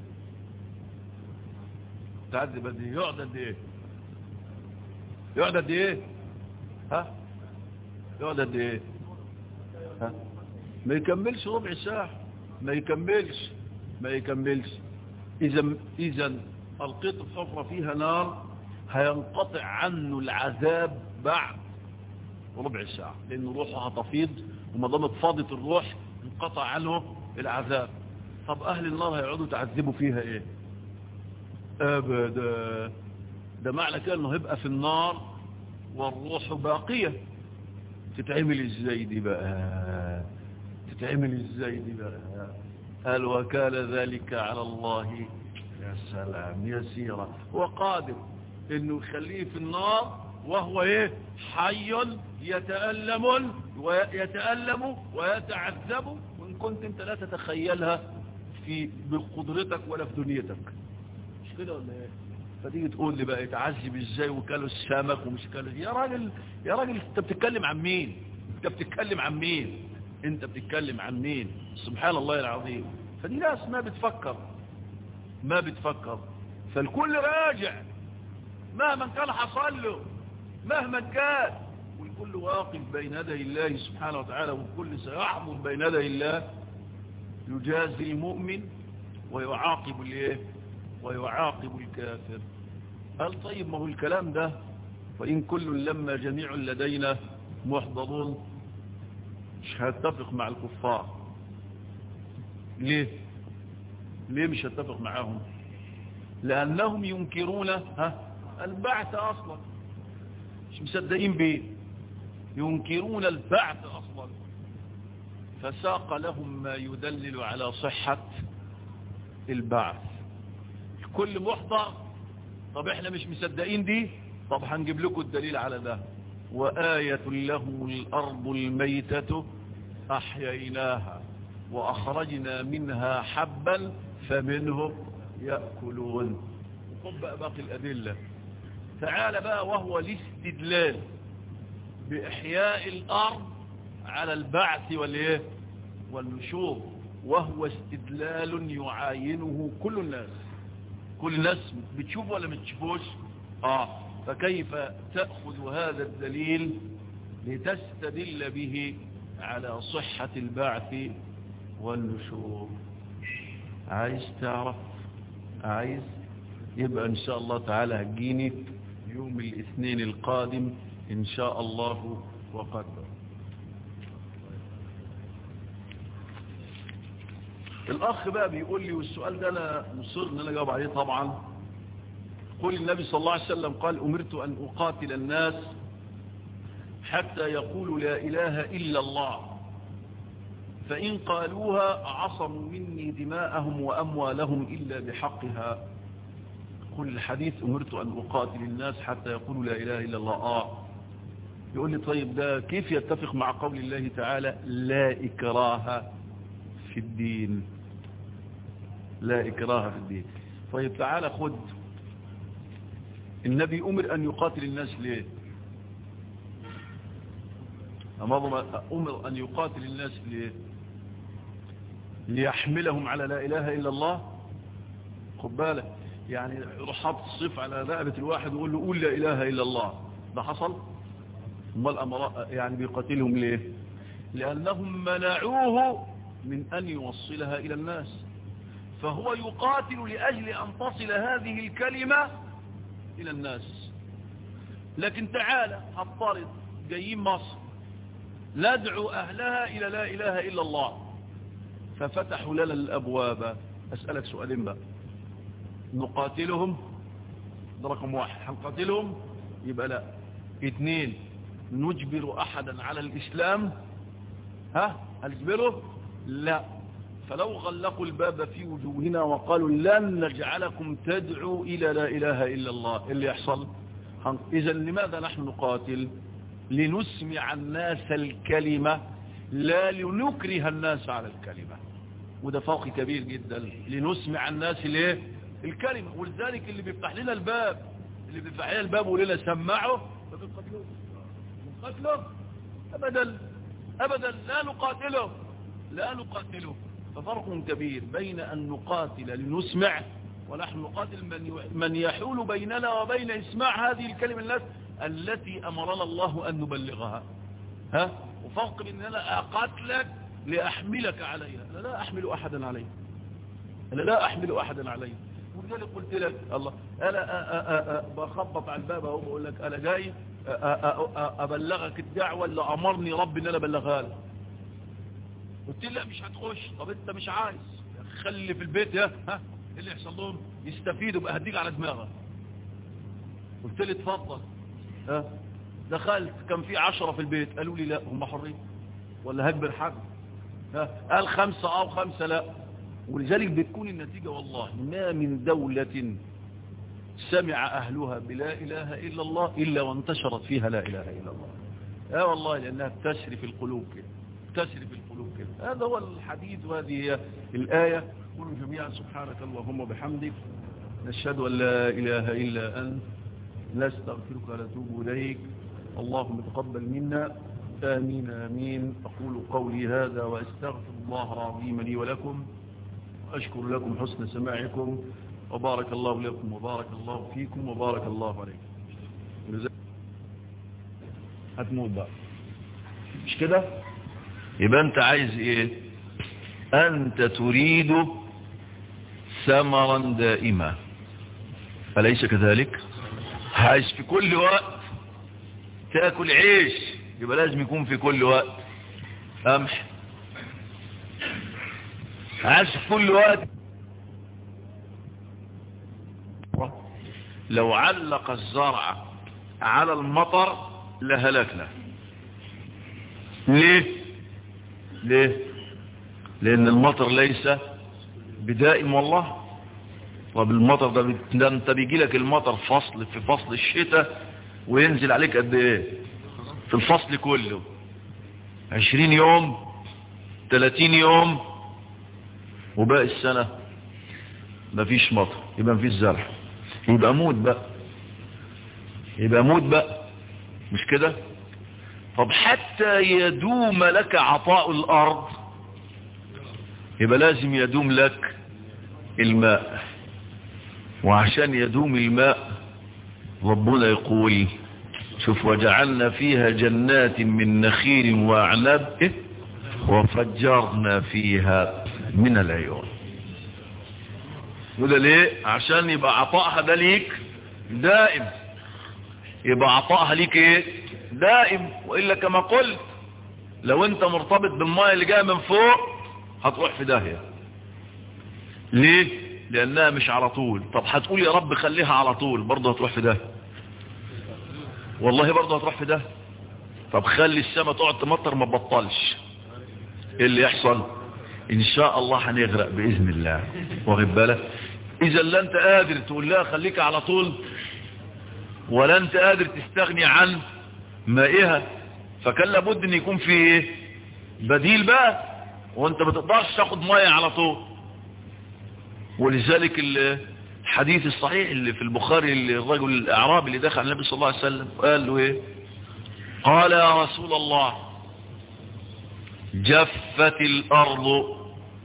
تعذب قد ايه يقعد قد ايه يقعد قد ايه ها يقعد قد ايه ها ما يكملش ربع ساعة ما يكملش ما يكملش اذا اذا القيت الحفرة فيها نار هينقطع عنه العذاب بعد ربع ساعة لان روحه هتفيض وما دامت فاضت الروح انقطع عنه العذاب طب اهل النار هيقعدوا تعذبوا فيها ايه ابدا ده معنى كده انه هيبقى في النار والروح باقية تتعمل ازاي دي بقى تتعمل ازاي دي بقى قال وكان ذلك على الله يا سلام يسيرا وقادر انه يخليه في النار وهو ايه حي يتألم ويتألم ويتعذب وان كنت انت لا تتخيلها في بقدرتك ولا في دنيتك مش كده ولا ايه فتيجي تقول لي بقى يتعذب ازاي وكلوا السمك ومش كلوا يا راجل يا راجل انت بتتكلم عن مين انت بتتكلم عن مين انت بتتكلم عن مين سبحان الله العظيم فدي ناس ما بتفكر ما بتفكر فالكل راجع مهما كان حصل له مهما كان والكل واقف بين يدي الله سبحانه وتعالى والكل سيحضر بين يدي الله يجازي المؤمن ويعاقب الايه ويعاقب الكافر قال طيب ما هو الكلام ده وإن كل لما جميع لدينا محضرون مش هتفق مع الكفار ليه ليه مش هتفق معاهم لأنهم ينكرون ها البعث أصلا مش مصدقين بيه ينكرون البعث أصلا فساق لهم ما يدلل على صحة البعث كل محضر طب احنا مش مصدقين دي طب هنجيب لكم الدليل على ده وآية لهم الأرض الميتة أحييناها وأخرجنا منها حبا فمنه يأكلون خب بقى باقي الأدلة تعال بقى وهو الاستدلال بإحياء الأرض على البعث والإيه والنشور وهو استدلال يعاينه كل الناس كل الناس بتشوف ولا ما بتشوفوش اه فكيف تأخذ هذا الدليل لتستدل به على صحة البعث والنشور عايز تعرف عايز يبقى ان شاء الله تعالى هتجيني يوم الاثنين القادم ان شاء الله وقدر الاخ بقى بيقول لي والسؤال ده انا مصر ان انا اجاوب عليه طبعا قول النبي صلى الله عليه وسلم قال امرت ان اقاتل الناس حتى يقولوا لا اله الا الله فإن قالوها عصموا مني دماءهم وأموالهم إلا بحقها قل الحديث أمرت أن أقاتل الناس حتى يقولوا لا إله إلا الله آه يقول لي طيب ده كيف يتفق مع قول الله تعالى لا إكراه في الدين لا إكراه في الدين طيب تعالى خد النبي أمر أن يقاتل الناس ليه أمر أن يقاتل الناس ليه ليحملهم على لا إله إلا الله خد بالك يعني يروح حاطط الصيف على رقبة الواحد ويقول له قول لا إله إلا الله ده حصل امال الأمراء يعني بيقاتلهم ليه لأنهم منعوه من أن يوصلها إلى الناس فهو يقاتل لأجل أن تصل هذه الكلمة إلى الناس لكن تعالى هفترض جايين مصر ندعو أهلها إلى لا إله إلا الله ففتحوا لنا الأبواب أسألك سؤالين بقى نقاتلهم ده رقم واحد هنقاتلهم يبقى لا اثنين نجبر أحدا على الإسلام ها هنجبره لا فلو غلقوا الباب في وجوهنا وقالوا لن نجعلكم تدعوا إلى لا إله إلا الله اللي يحصل إذا لماذا نحن نقاتل لنسمع الناس الكلمة لا لنكره الناس على الكلمة وده فرق كبير جدا لنسمع الناس ليه الكلمة ولذلك اللي بيفتح لنا الباب اللي بيفتح لنا الباب ولنا سمعه فبنقتله نقتله أبدا أبدا لا نقاتله لا نقاتله ففرق كبير بين أن نقاتل لنسمع ونحن نقاتل من من يحول بيننا وبين اسماع هذه الكلمة الناس التي أمرنا الله أن نبلغها ها وفرق بين أنا أقاتلك لأحملك عليها أنا لا أحمل أحدا عليها أنا لا أحمل أحدا عليها ولذلك قلت لك الله أنا بخبط على الباب أهو بقول لك أنا جاي أبلغك الدعوة اللي أمرني ربي أن أنا أبلغها لك قلت لي لا مش هتخش طب أنت مش عايز خلي في البيت يا ها اللي يحصل لهم يستفيدوا بقى هديك على دماغك قلت لي اتفضل ها دخلت كان في عشرة في البيت قالوا لي لا هم حرين ولا هكبر حد ها قال خمسة او خمسة لا ولذلك بتكون النتيجة والله ما من دولة سمع أهلها بلا إله إلا الله إلا وانتشرت فيها لا إله إلا الله اه والله لأنها تسري في القلوب كده تسري في القلوب كده هذا هو الحديث وهذه هي الآية قولوا جميعا سبحانك اللهم وبحمدك نشهد أن لا إله إلا أنت نستغفرك ونتوب إليك اللهم تقبل منا آمين آمين أقول قولي هذا وأستغفر الله العظيم لي ولكم أشكر لكم حسن سماعكم وبارك الله لكم وبارك الله فيكم وبارك الله عليكم هتموت بقى مش كده يبقى انت عايز ايه انت تريد ثمرا دائما أليس كذلك عايز في كل وقت تاكل عيش يبقى لازم يكون في كل وقت قمح عايز في كل وقت لو علق الزرع على المطر لهلكنا ليه ليه لان المطر ليس بدائم والله طب المطر ده, ده انت بيجي لك المطر فصل في فصل الشتاء وينزل عليك قد ايه في الفصل كله عشرين يوم تلاتين يوم وباقي السنة مفيش مطر يبقى مفيش زرع يبقى موت بقى يبقى موت بقى مش كده طب حتى يدوم لك عطاء الارض يبقى لازم يدوم لك الماء وعشان يدوم الماء ربنا يقول شوف وجعلنا فيها جنات من نخيل واعناب إيه؟ وفجرنا فيها من العيون وده ليه عشان يبقى عطائها ده ليك دائم يبقى عطائها ليك ايه دائم وإلا كما قلت لو انت مرتبط بالماء اللي جايه من فوق هتروح في داهية ليه لانها مش على طول طب هتقول يا رب خليها على طول برضه هتروح في داهية والله برضه هتروح في داهية طب خلي السماء تقعد تمطر ما تبطلش ايه اللي يحصل ان شاء الله هنغرق باذن الله واخد بالك اذا لا انت قادر تقول لها خليك على طول ولا انت قادر تستغني عن مائها فكان لابد ان يكون في ايه بديل بقى وانت ما تقدرش تاخد ميه على طول ولذلك الحديث الصحيح اللي في البخاري الرجل الاعرابي اللي دخل على النبي صلى الله عليه وسلم قال له ايه قال يا رسول الله جفت الارض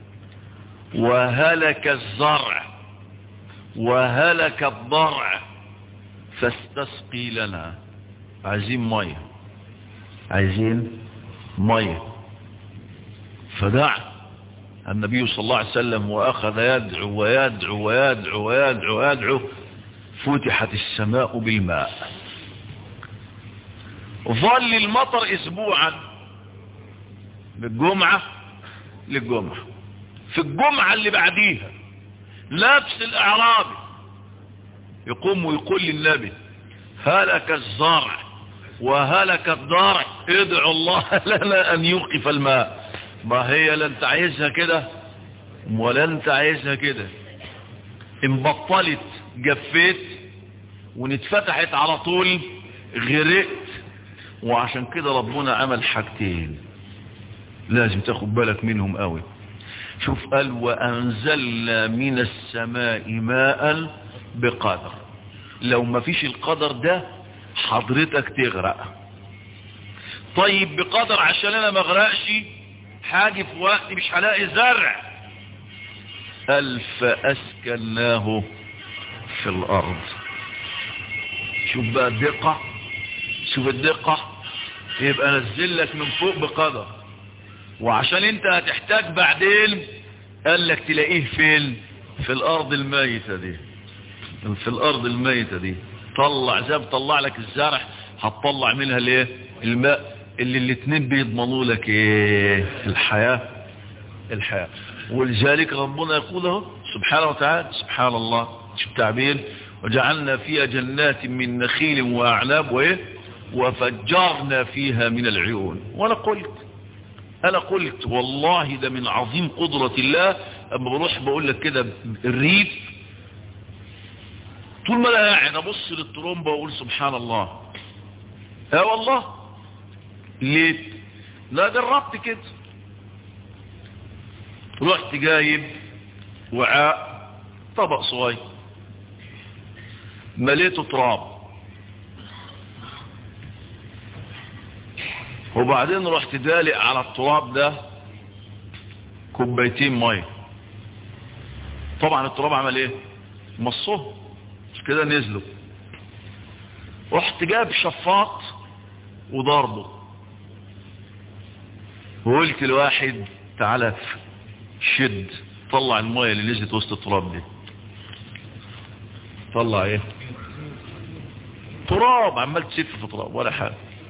وهلك الزرع وهلك الضرع فاستسقي لنا عايزين ميه عايزين ميه فدع النبي صلى الله عليه وسلم واخذ يدعو ويدعو ويدعو ويدعو ويدعو فتحت السماء بالماء ظل المطر اسبوعا بالجمعة للجمعة في الجمعة اللي بعديها نفس الاعرابي يقوم ويقول للنبي هلك الزرع وهلك الضرع ادعو الله لنا ان يوقف الماء ما هي لا انت عايزها كده ولا انت عايزها كده ان بطلت جفيت ونتفتحت على طول غرقت وعشان كده ربنا عمل حاجتين لازم تاخد بالك منهم قوي شوف قال وانزلنا من السماء ماء بقدر لو ما فيش القدر ده حضرتك تغرق طيب بقدر عشان انا ما اغرقش حاجة في وقت مش هلاقي زرع قال فاسكناه في الارض شوف بقى الدقة شوف الدقة يبقى نزل لك من فوق بقدر وعشان انت هتحتاج بعدين قال لك تلاقيه فين في الارض الميتة دي في الارض الميتة دي طلع زي طلع لك الزرع هتطلع منها الايه الماء اللي الاتنين بيضمنوا لك ايه الحياة الحياة ولذلك ربنا يقول اهو سبحانه وتعالى سبحان الله شوف التعبير وجعلنا فيها جنات من نخيل واعناب وايه وفجرنا فيها من العيون وانا قلت انا قلت والله ده من عظيم قدرة الله اما بروح بقول لك كده الريف طول ما انا قاعد ابص للترومبه واقول سبحان الله اه والله ليه لا جربت كده رحت جايب وعاء طبق صغير مليته تراب وبعدين رحت دالق على التراب ده كوبايتين ميه طبعا التراب عمل ايه مصه مش كده نزلوا رحت جاب شفاط وضربه وقلت لواحد تعالى شد طلع المية اللي نزلت وسط التراب دي طلع ايه تراب عمال تسف في تراب ولا حاجة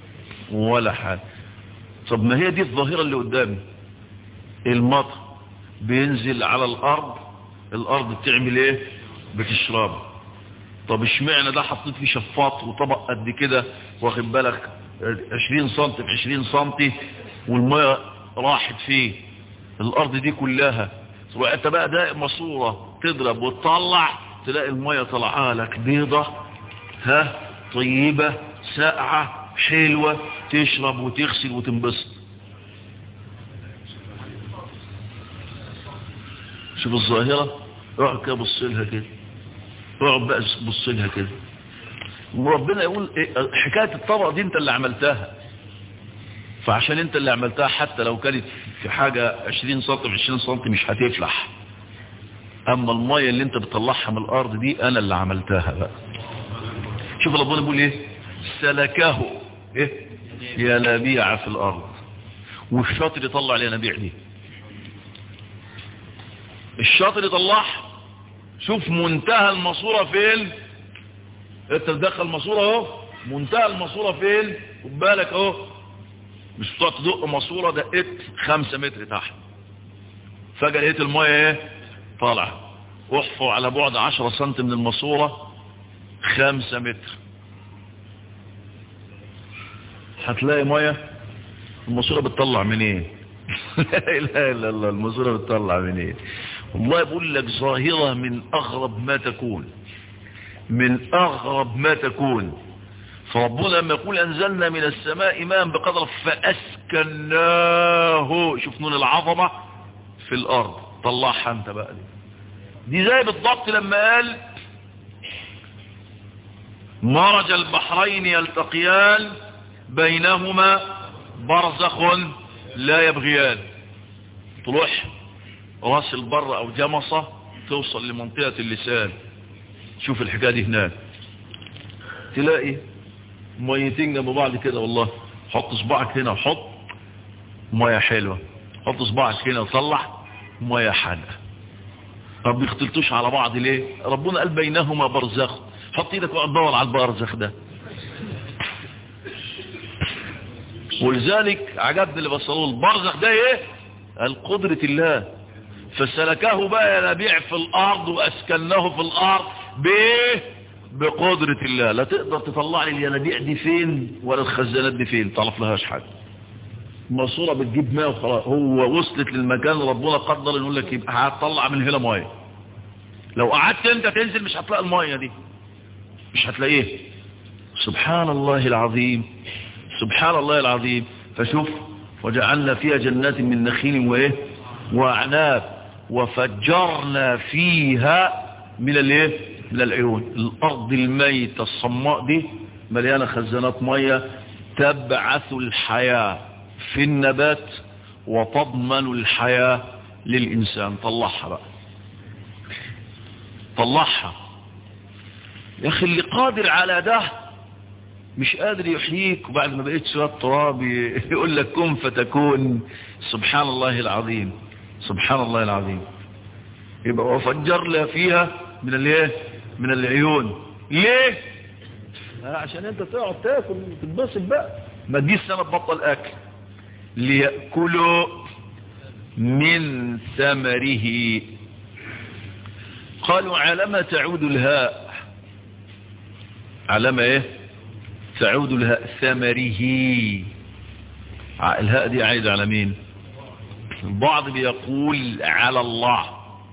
ولا حاجة طب ما هي دي الظاهرة اللي قدامي المطر بينزل على الارض الارض بتعمل ايه بتشرب طب اشمعنى ده حطيت فيه شفاط وطبق قد كده واخد بالك 20 سم في 20 سم والميه راحت فيه الارض دي كلها وانت بقى ده ماسوره تضرب وتطلع تلاقي الميه طالعه لك بيضه ها طيبه ساقعه حلوه تشرب وتغسل وتنبسط شوف الظاهرة اقعد كده بص لها كده اقعد بقى بص لها كده وربنا يقول إيه حكاية الطبق دي انت اللي عملتها فعشان انت اللي عملتها حتى لو كانت في حاجة 20 سم في 20 سم مش هتفلح اما المية اللي انت بتطلعها من الارض دي انا اللي عملتها بقى شوف ربنا بيقول ايه سلكه ايه ينابيع في الارض والشاطر يطلع الينابيع دي الشاطر يطلعها شوف منتهى الماسوره فين انت تدخل ماسوره اهو منتهى الماسوره فين خد بالك اهو مش بتقعد تدق ماسوره دقيت خمسة متر تحت فجاه لقيت الميه ايه طالعه احفر على بعد 10 سم من الماسوره خمسة متر هتلاقي ميه الماسوره بتطلع منين إيه؟ لا اله الا الله الماسوره بتطلع منين إيه؟ والله بقول لك ظاهرة من أغرب ما تكون من أغرب ما تكون فربنا لما يقول أنزلنا من السماء ماء بقدر فأسكناه شوف نون العظمة في الأرض طلعها أنت بقى دي دي زي بالضبط لما قال مرج البحرين يلتقيان بينهما برزخ لا يبغيان تروح راس البر او جمصة توصل لمنطقة اللسان شوف الحكاية دي هناك تلاقي ميتين جنب بعض كده والله حط صباعك هنا وحط مية حلوة حط صباعك هنا وطلع مية حادقة ما بيختلطوش على بعض ليه ربنا قال بينهما برزخ حط ايدك واقعد دور على البرزخ ده ولذلك عجبني اللي بصلوه البرزخ ده ايه قال قدرة الله فسلكه بقى ينابيع في الارض واسكنه في الارض بايه بقدرة الله لا تقدر تطلع لي الينابيع دي فين ولا الخزانات دي فين تعرف لهاش حاجة ماسوره بتجيب ماء وخلاص هو وصلت للمكان ربنا قدر يقول لك يبقى هتطلع من هنا ميه لو قعدت انت تنزل مش هتلاقي الميه دي مش هتلاقيه سبحان الله العظيم سبحان الله العظيم فشوف وجعلنا فيها جنات من نخيل وايه واعناب وفجرنا فيها من الايه من العيون الارض الميتة الصماء دي مليانة خزانات مية تبعث الحياة في النبات وتضمن الحياة للإنسان طلعها بقى طلعها يا أخي اللي قادر على ده مش قادر يحييك وبعد ما بقيت شوية تراب يقول لك كن فتكون سبحان الله العظيم سبحان الله العظيم يبقى وفجر لها فيها من الايه من العيون ليه عشان انت تقعد تاكل تتبسط بقى ما تجيش سنه تبطل اكل ليأكلوا من ثمره قالوا على تعود الهاء على ايه تعود الهاء ثمره الهاء دي عايدة على مين البعض بيقول على الله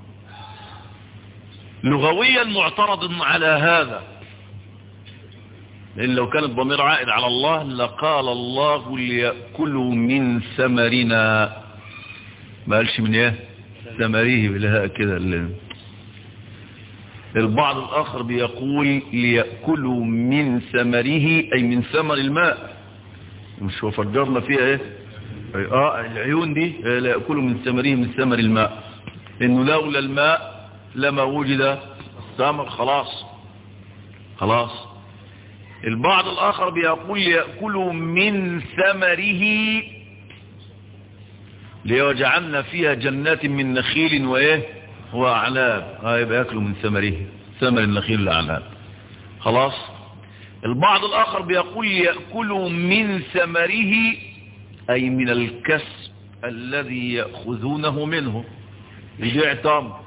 لغويا معترض على هذا لأن لو كان الضمير عائد على الله لقال الله ليأكلوا من ثمرنا ما قالش من ايه ثمره بالهاء كده البعض الآخر بيقول ليأكلوا من ثمره أي من ثمر الماء مش وفجرنا فيها ايه اه العيون دي لا يأكلوا من ثمره من ثمر الماء لأنه لولا الماء لما وجد ثمر خلاص خلاص البعض الآخر بيقول ليأكلوا من ثمره ليجعلنا فيها جنات من نخيل وإيه وأعناب آه يبقى يأكلوا من ثمره ثمر النخيل والأعناب خلاص البعض الآخر بيقول يأكلوا من ثمره أي من الكسب الذي يأخذونه منه يبيع تمر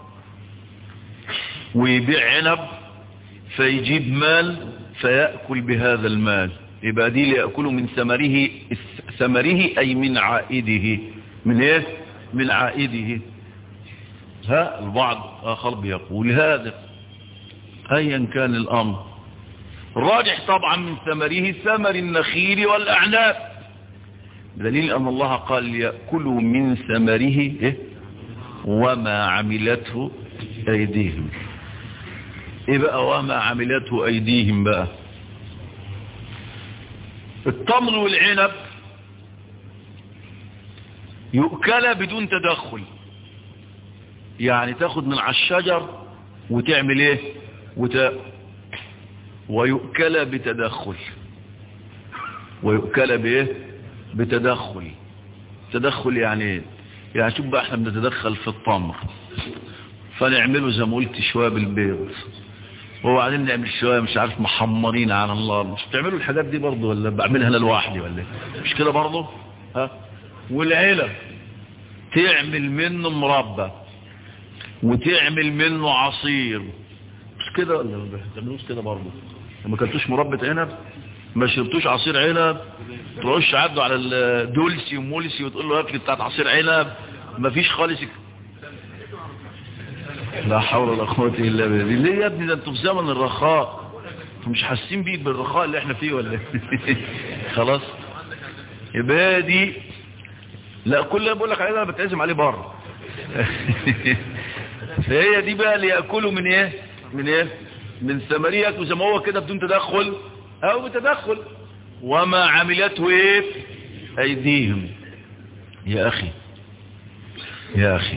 ويبيع عنب فيجيب مال فيأكل بهذا المال يبقى دي ليأكلوا من ثمره ثمره أي من عائده من ايه من عائده ها البعض آخر بيقول هذا أيا كان الأمر الراجح طبعا من ثمره ثمر النخيل والأعناب دليل أن الله قال ليأكلوا من ثمره إيه؟ وما عملته أيديهم إيه بقى وما عملته أيديهم بقى التمر والعنب يؤكل بدون تدخل يعني تاخد من على الشجر وتعمل ايه وت... ويؤكل بتدخل ويؤكل بايه بتدخل تدخل يعني ايه يعني شوف بقى احنا بنتدخل في التمر فنعمله زي ما قلت شويه بالبيض وبعدين نعمل شويه مش عارف محمرين على النار مش بتعملوا الحاجات دي برضه ولا بعملها انا لوحدي ولا ايه مش كده برضه ها والعيله تعمل منه مربى وتعمل منه عصير مش كده ولا ما بتعملوش كده برضه ما كلتوش مربى عنب ما شربتوش عصير عنب تروحش عدوا على الدولسي ومولسي وتقول له هات لي بتاعت عصير عنب ما فيش خالص لا حول ولا قوه الا بالله ليه يا ابني ده انتوا في زمن الرخاء انتوا مش حاسين بيه بالرخاء اللي احنا فيه ولا خلاص يبقى دي لا كل اللي بقول لك عليه انا بتعزم عليه بره فهي دي بقى اللي ياكلوا من ايه من ايه من ثمريات وزي ما هو كده بدون تدخل او بتدخل وما عملته ايه ايديهم يا اخي يا اخي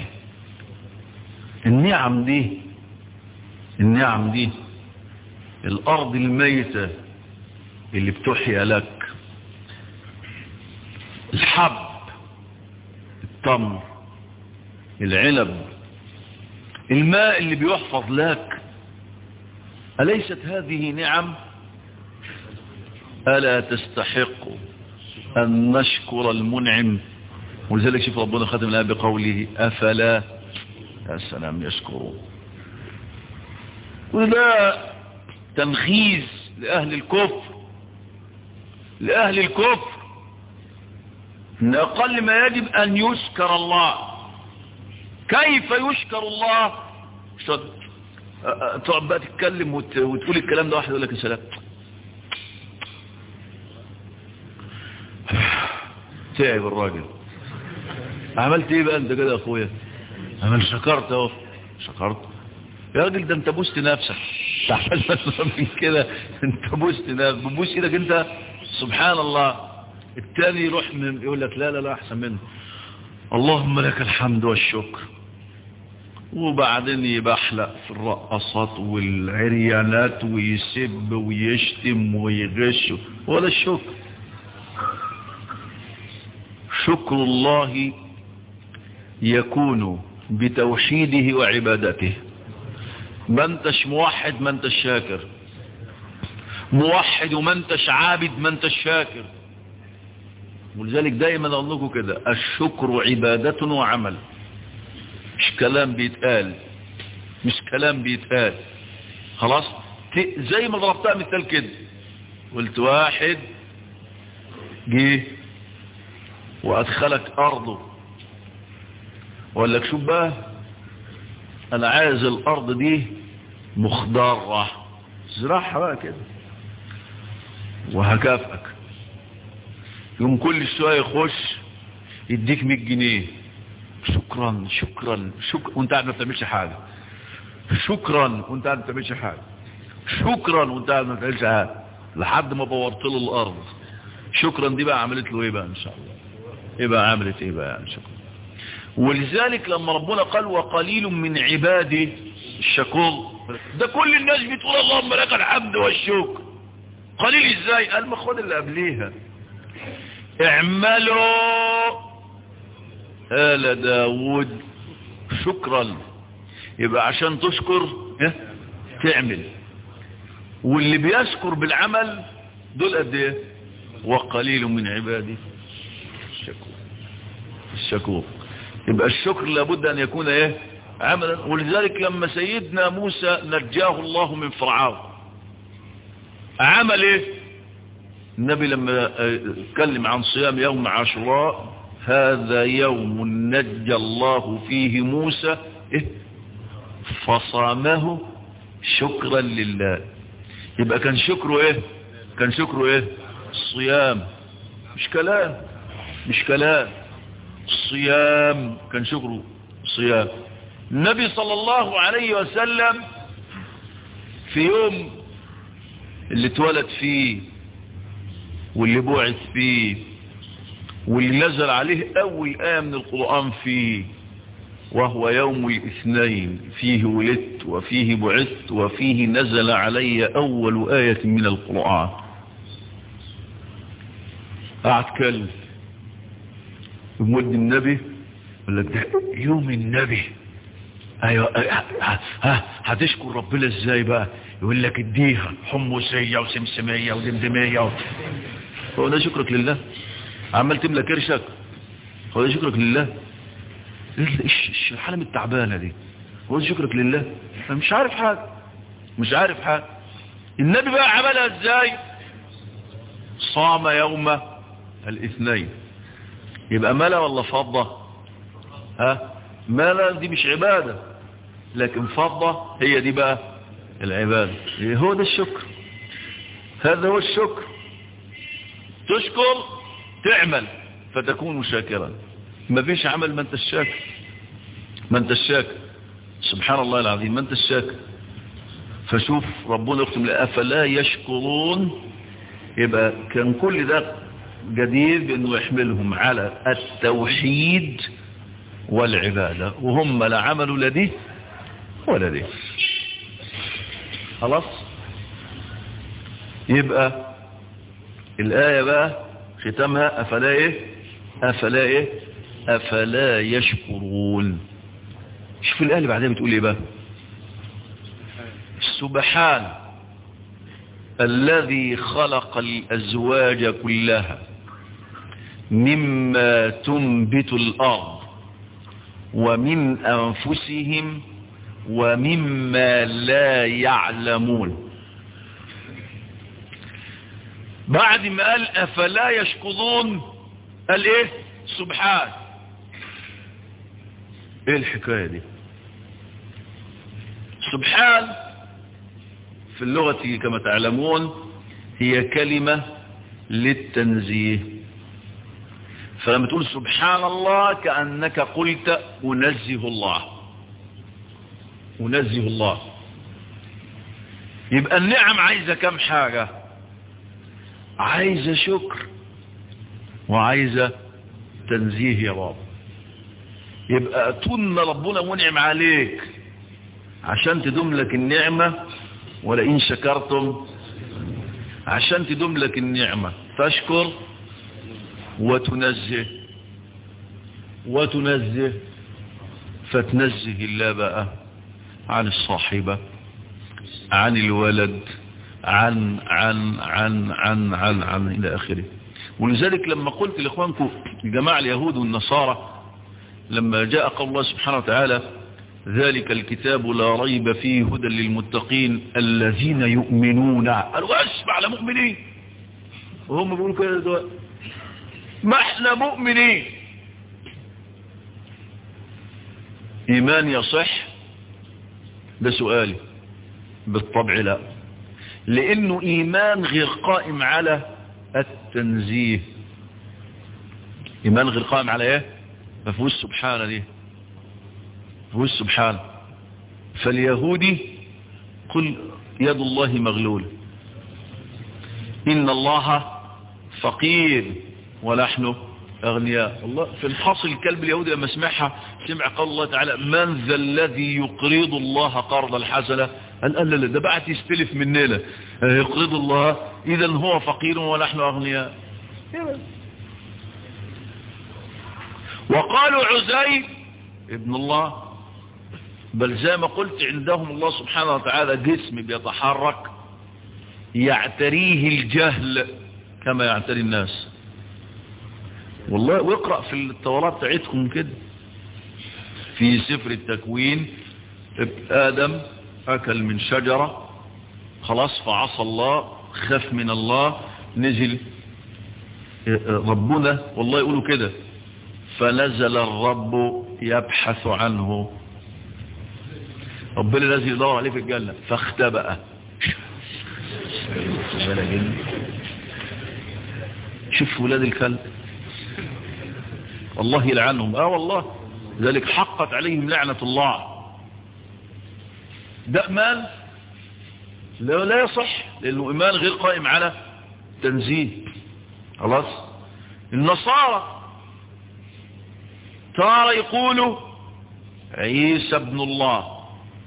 النعم دي النعم دي الارض الميتة اللي بتحيا لك الحب التمر العنب الماء اللي بيحفظ لك أليست هذه نعم ألا تستحق أن نشكر المنعم ولذلك شوف ربنا ختم لها بقوله أفلا يا سلام يشكرون وده تنخيز لأهل الكفر لأهل الكفر ان أقل ما يجب أن يشكر الله كيف يشكر الله تقعد بقى تتكلم وت... وتقول الكلام ده واحد يقول لك يا سلام تعب الراجل عملت ايه بقى انت كده يا اخويا عمل شكرت اهو شكرت يا راجل ده انت بوست نفسك تعمل من كده انت بوست نفسك بوست ايدك انت سبحان الله التاني يروح من يقول لك لا لا لا احسن منه اللهم لك الحمد والشكر وبعدين يبحلق في الرقصات والعريانات ويسب ويشتم ويغش ولا الشكر شكر الله يكون بتوحيده وعبادته ما انتش موحد ما انتش شاكر موحد وما انتش عابد ما انتش شاكر ولذلك دايما اقول لكم كده الشكر عبادة وعمل مش كلام بيتقال مش كلام بيتقال خلاص زي ما ضربتها مثال كده قلت واحد جه وادخلك ارضه وقال لك شوف بقى انا عايز الارض دي مخضرة زراعها بقى كده وهكافئك يوم كل شوية يخش يديك 100 جنيه شكرا شكرا شكرا وانت قاعد ما بتعملش حاجة شكرا وانت قاعد ما بتعملش حاجة شكرا وانت قاعد ما بتعملش حاجة لحد ما بورت له الارض شكرا دي بقى عملت له ايه بقى ان شاء الله ايه بقى عملت ايه بقى يعني شكرا ولذلك لما ربنا قال وقليل من عبادي الشكور ده كل الناس بتقول اللهم لك الحمد والشكر قليل ازاي قال ما خد اللي قبليها اعملوا آل داود شكرا يبقى عشان تشكر تعمل واللي بيشكر بالعمل دول قد ايه وقليل من عبادي الشكور الشكور يبقى الشكر لابد ان يكون ايه عملا ولذلك لما سيدنا موسى نجاه الله من فرعون عمل ايه النبي لما اتكلم عن صيام يوم عاشوراء هذا يوم نجى الله فيه موسى إيه؟ فصامه شكرا لله يبقى كان شكره ايه كان شكره ايه الصيام مش كلام مش كلام الصيام كان شكره صيام النبي صلى الله عليه وسلم في يوم اللي اتولد فيه واللي بعث فيه واللي نزل عليه أول آية من القرآن فيه وهو يوم الاثنين فيه ولدت وفيه بعثت وفيه نزل علي أول آية من القرآن قعد كلب يمد النبي ولا ده يوم النبي ايوه ها هتشكر ربنا ازاي بقى يقول لك اديها حمصيه وسمسميه ودمدميه و... هو ده شكرك لله عمال تملى كرشك هو ده شكرك لله ايش الحاله التعبانه دي هو ده شكرك لله انا مش عارف حاجه مش عارف حاجه النبي بقى عملها ازاي صام يوم الاثنين يبقى ملا ولا فضه ها ملا دي مش عباده لكن فضه هي دي بقى العباده هو ده الشكر هذا هو الشكر تشكر تعمل فتكون شاكرا ما فيش عمل ما انت الشاكر ما انت الشاكر سبحان الله العظيم ما انت الشاكر فشوف ربنا يختم افلا يشكرون يبقى كان كل ده جدير بانه يحملهم على التوحيد والعبادة وهم لا عملوا لا دي ولا دي خلاص يبقى الآية بقى ختامها أفلا إيه أفلا إيه أفلا يشكرون شوف الآية اللي بعدها بتقول إيه بقى سبحان الذي خلق الأزواج كلها مما تنبت الأرض ومن أنفسهم ومما لا يعلمون بعد ما قال أفلا يشكرون قال إيه سبحان إيه الحكاية دي سبحان في اللغة كما تعلمون هي كلمة للتنزيه فلما تقول سبحان الله كأنك قلت أنزه الله أنزه الله يبقى النعم عايزة كم حاجة عايزة شكر وعايزة تنزيه يا رب يبقى طول ما ربنا منعم عليك عشان تدوم لك النعمة ولئن شكرتم عشان تدوم لك النعمة تشكر وتنزه وتنزه فتنزه الله بقى عن الصاحبة عن الولد عن عن عن عن عن عن إلى آخره ولذلك لما قلت لإخوانكم الجماعة اليهود والنصارى لما جاء قول الله سبحانه وتعالى ذلك الكتاب لا ريب فيه هدى للمتقين الذين يؤمنون قالوا اسمع على مؤمنين وهم بيقولوا كده دلوقتي ما احنا مؤمنين ايمان يصح ده سؤالي بالطبع لا لانه ايمان غير قائم على التنزيه ايمان غير قائم على ايه ما فيهوش سبحانه دي فيهوش سبحانه فاليهودي قل يد الله مغلولة إن الله فقير ونحن أغنياء الله في الحاصل الكلب اليهودي لما سمعها سمع قول الله تعالى من ذا الذي يقرض الله قرض الحسنة قال لا لا ده بقى يستلف مننا يقرض الله إذا هو فقير ونحن أغنياء وقالوا عزير ابن الله بل زي ما قلت عندهم الله سبحانه وتعالى جسم بيتحرك يعتريه الجهل كما يعتري الناس والله واقرأ في التوراة بتاعتكم كده في سفر التكوين آدم أكل من شجرة خلاص فعصى الله خاف من الله نزل ربنا والله يقولوا كده فنزل الرب يبحث عنه ربنا لازم يدور عليه في الجنة فاختبأ شوف ولاد الكلب الله يلعنهم اه والله ذلك حقت عليهم لعنة الله ده ايمان لا, لا يصح لانه ايمان غير قائم على تنزيه خلاص النصارى ترى يقولوا عيسى ابن الله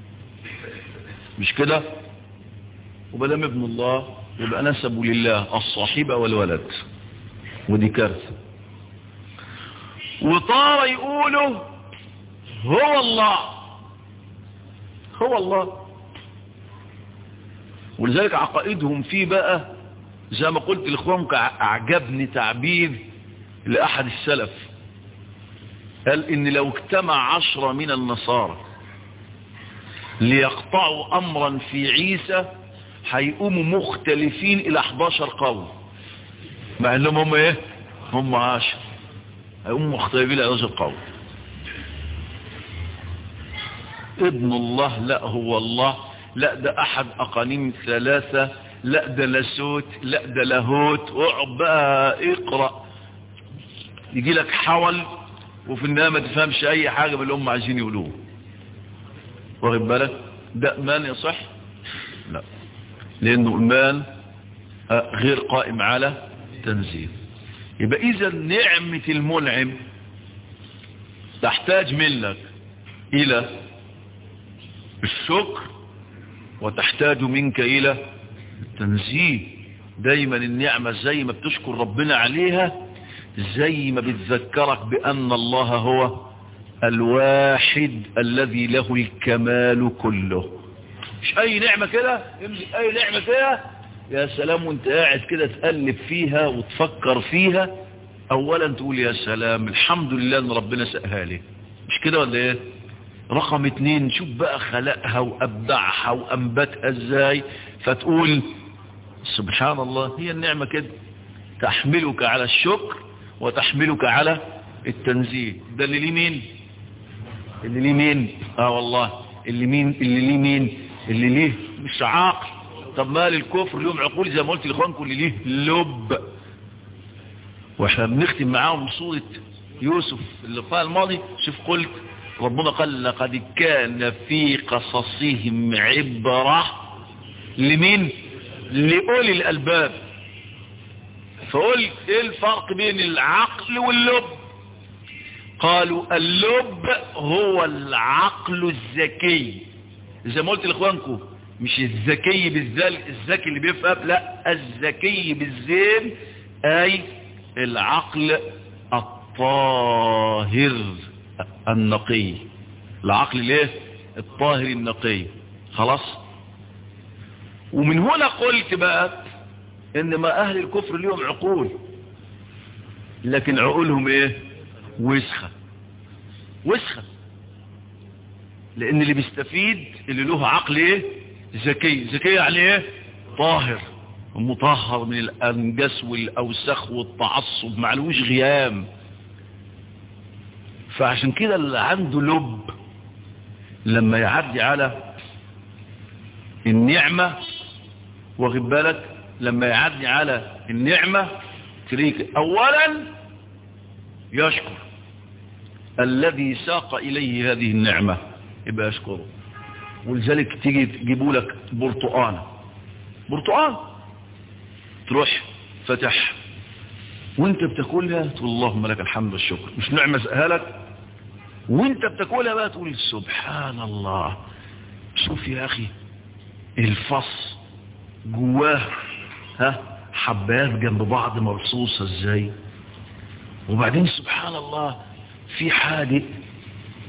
مش كده وبدم ابن الله يبقى نسبوا لله الصاحبة والولد ودي كارثة وطار يقولوا هو الله هو الله ولذلك عقائدهم فيه بقى زي ما قلت لاخوانك اعجبني تعبير لاحد السلف قال ان لو اجتمع عشرة من النصارى ليقطعوا امرا في عيسى هيقوموا مختلفين الى 11 قول مع انهم هم ايه هم عشر هيقوموا مختلفين الى 11 قول ابن الله لا هو الله لا ده احد اقانيم ثلاثة لا ده لسوت لا ده لاهوت اقعد بقى اقرأ يجي لك حول وفي النهاية ما تفهمش اي حاجة من اللي هم عايزين يقولوه واخد بالك ده ايمان يصح لا لانه ايمان غير قائم على تنزيل يبقى اذا نعمة المنعم تحتاج منك الى الشكر وتحتاج منك الى التنزيه دايما النعمة زي ما بتشكر ربنا عليها زي ما بتذكرك بان الله هو الواحد الذي له الكمال كله مش اي نعمة كده امسك اي نعمة كده يا سلام وانت قاعد كده تقلب فيها وتفكر فيها اولا تقول يا سلام الحمد لله ان ربنا سقها لي مش كده ولا ايه رقم اتنين شوف بقى خلقها وابدعها وانبتها ازاي فتقول سبحان الله هي النعمة كده تحملك على الشكر وتحملك على التنزيه ده اللي ليه مين اللي ليه مين اه والله اللي مين اللي ليه مين اللي ليه مش عاقل طب مال الكفر ليهم عقول زي ما قلت لاخوانكم اللي ليه لب واحنا بنختم معاهم صورة يوسف اللقاء الماضي شوف قلت ربنا قال لقد كان في قصصهم عبرة لمين لأولي الألباب فقلت ايه الفرق بين العقل واللب قالوا اللب هو العقل الذكي زي ما قلت لاخوانكم مش الذكي بالذال الذكي اللي بيفهم لا الذكي بالزين اي العقل الطاهر النقي العقل ليه الطاهر النقي خلاص ومن هنا قلت بقى ان ما اهل الكفر ليهم عقول لكن عقولهم ايه وسخة وسخة لان اللي بيستفيد اللي له عقل ايه ذكي ذكي يعني ايه طاهر مطهر من الانجس والاوسخ والتعصب معلوش غيام فعشان كده اللي عنده لب لما يعدي على النعمة واخد بالك لما يعدي على النعمة تريك اولا يشكر الذي ساق اليه هذه النعمة يبقى يشكره ولذلك تيجي تجيبوا لك برتقانة برتقان تروح فتح وانت بتاكلها تقول اللهم لك الحمد والشكر مش نعمة سأها لك وانت بتاكلها بقى تقول سبحان الله شوف يا اخي الفص جواه ها حبات جنب بعض مرصوصة ازاي وبعدين سبحان الله في حادق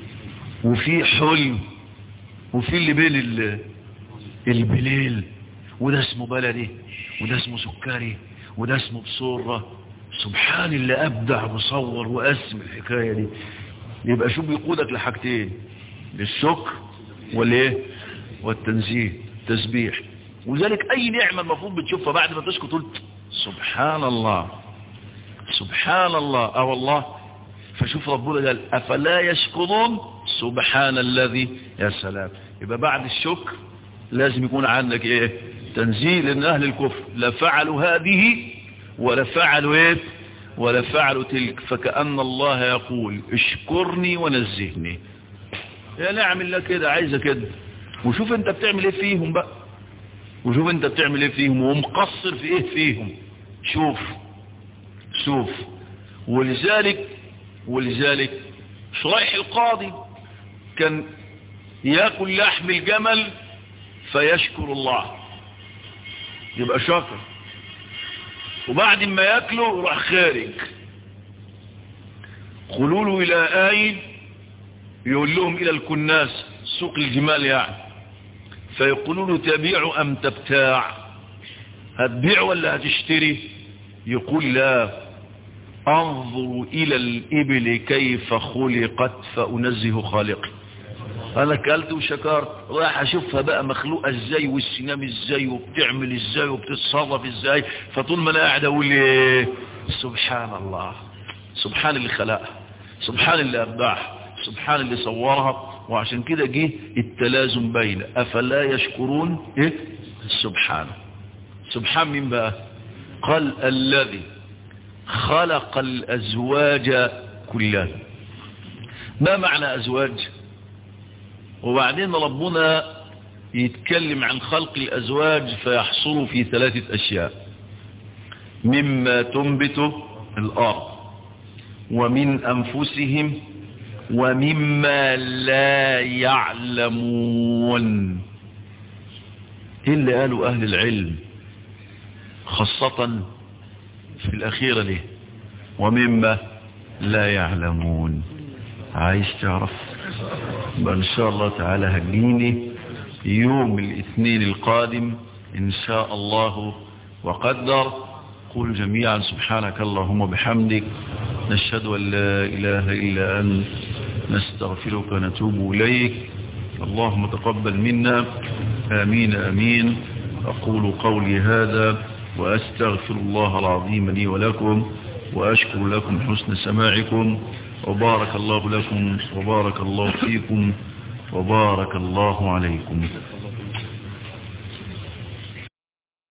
وفي حلم وفي اللي بين البليل وده اسمه بلدي وده اسمه سكري وده اسمه بصورة سبحان اللي أبدع وصور وأسم الحكاية دي يبقى شو بيقودك لحاجتين للشكر والايه والتنزيه تسبيح ولذلك أي نعمة المفروض بتشوفها بعد ما تشكر تقول سبحان الله سبحان الله اه والله فشوف ربنا قال أفلا يشكرون سبحان الذي يا سلام يبقى بعد الشكر لازم يكون عندك ايه تنزيل لان اهل الكفر لا فعلوا هذه ولا فعلوا ايه ولا فعلوا تلك فكأن الله يقول اشكرني ونزهني يا نعم الله كده عايزة كده وشوف انت بتعمل ايه فيهم بقى وشوف انت بتعمل ايه فيهم ومقصر في ايه فيهم شوف شوف ولذلك ولذلك شريح القاضي كان ياكل لحم الجمل فيشكر الله يبقى شاكر وبعد ما ياكله يروح خارج قولوا الى اين يقول لهم الى الكناس سوق الجمال يعني فيقولوا له تبيع ام تبتاع هتبيع ولا هتشتري يقول لا انظر الى الابل كيف خلقت فانزه خالقي انا اكلت وشكرت رايح اشوفها بقى مخلوقه ازاي والسنام ازاي وبتعمل ازاي وبتتصرف ازاي فطول ما انا قاعد اقول ايه سبحان الله سبحان اللي خلقها سبحان اللي ابدعها سبحان اللي صورها وعشان كده جه التلازم بين افلا يشكرون ايه سبحان سبحان مين بقى قال الذي خلق الازواج كلها ما معنى ازواج وبعدين ربنا يتكلم عن خلق الأزواج فيحصل في ثلاثة أشياء مما تنبت الأرض ومن أنفسهم ومما لا يعلمون إيه اللي قالوا أهل العلم خاصة في الأخيرة ليه ومما لا يعلمون عايز تعرف بل إن شاء الله تعالى هجيني يوم الاثنين القادم إن شاء الله وقدر قول جميعا سبحانك اللهم بحمدك نشهد أن لا إله إلا أنت نستغفرك ونتوب إليك اللهم تقبل منا آمين آمين أقول قولي هذا وأستغفر الله العظيم لي ولكم وأشكر لكم حسن سماعكم وبارك الله لكم وبارك الله فيكم وبارك الله عليكم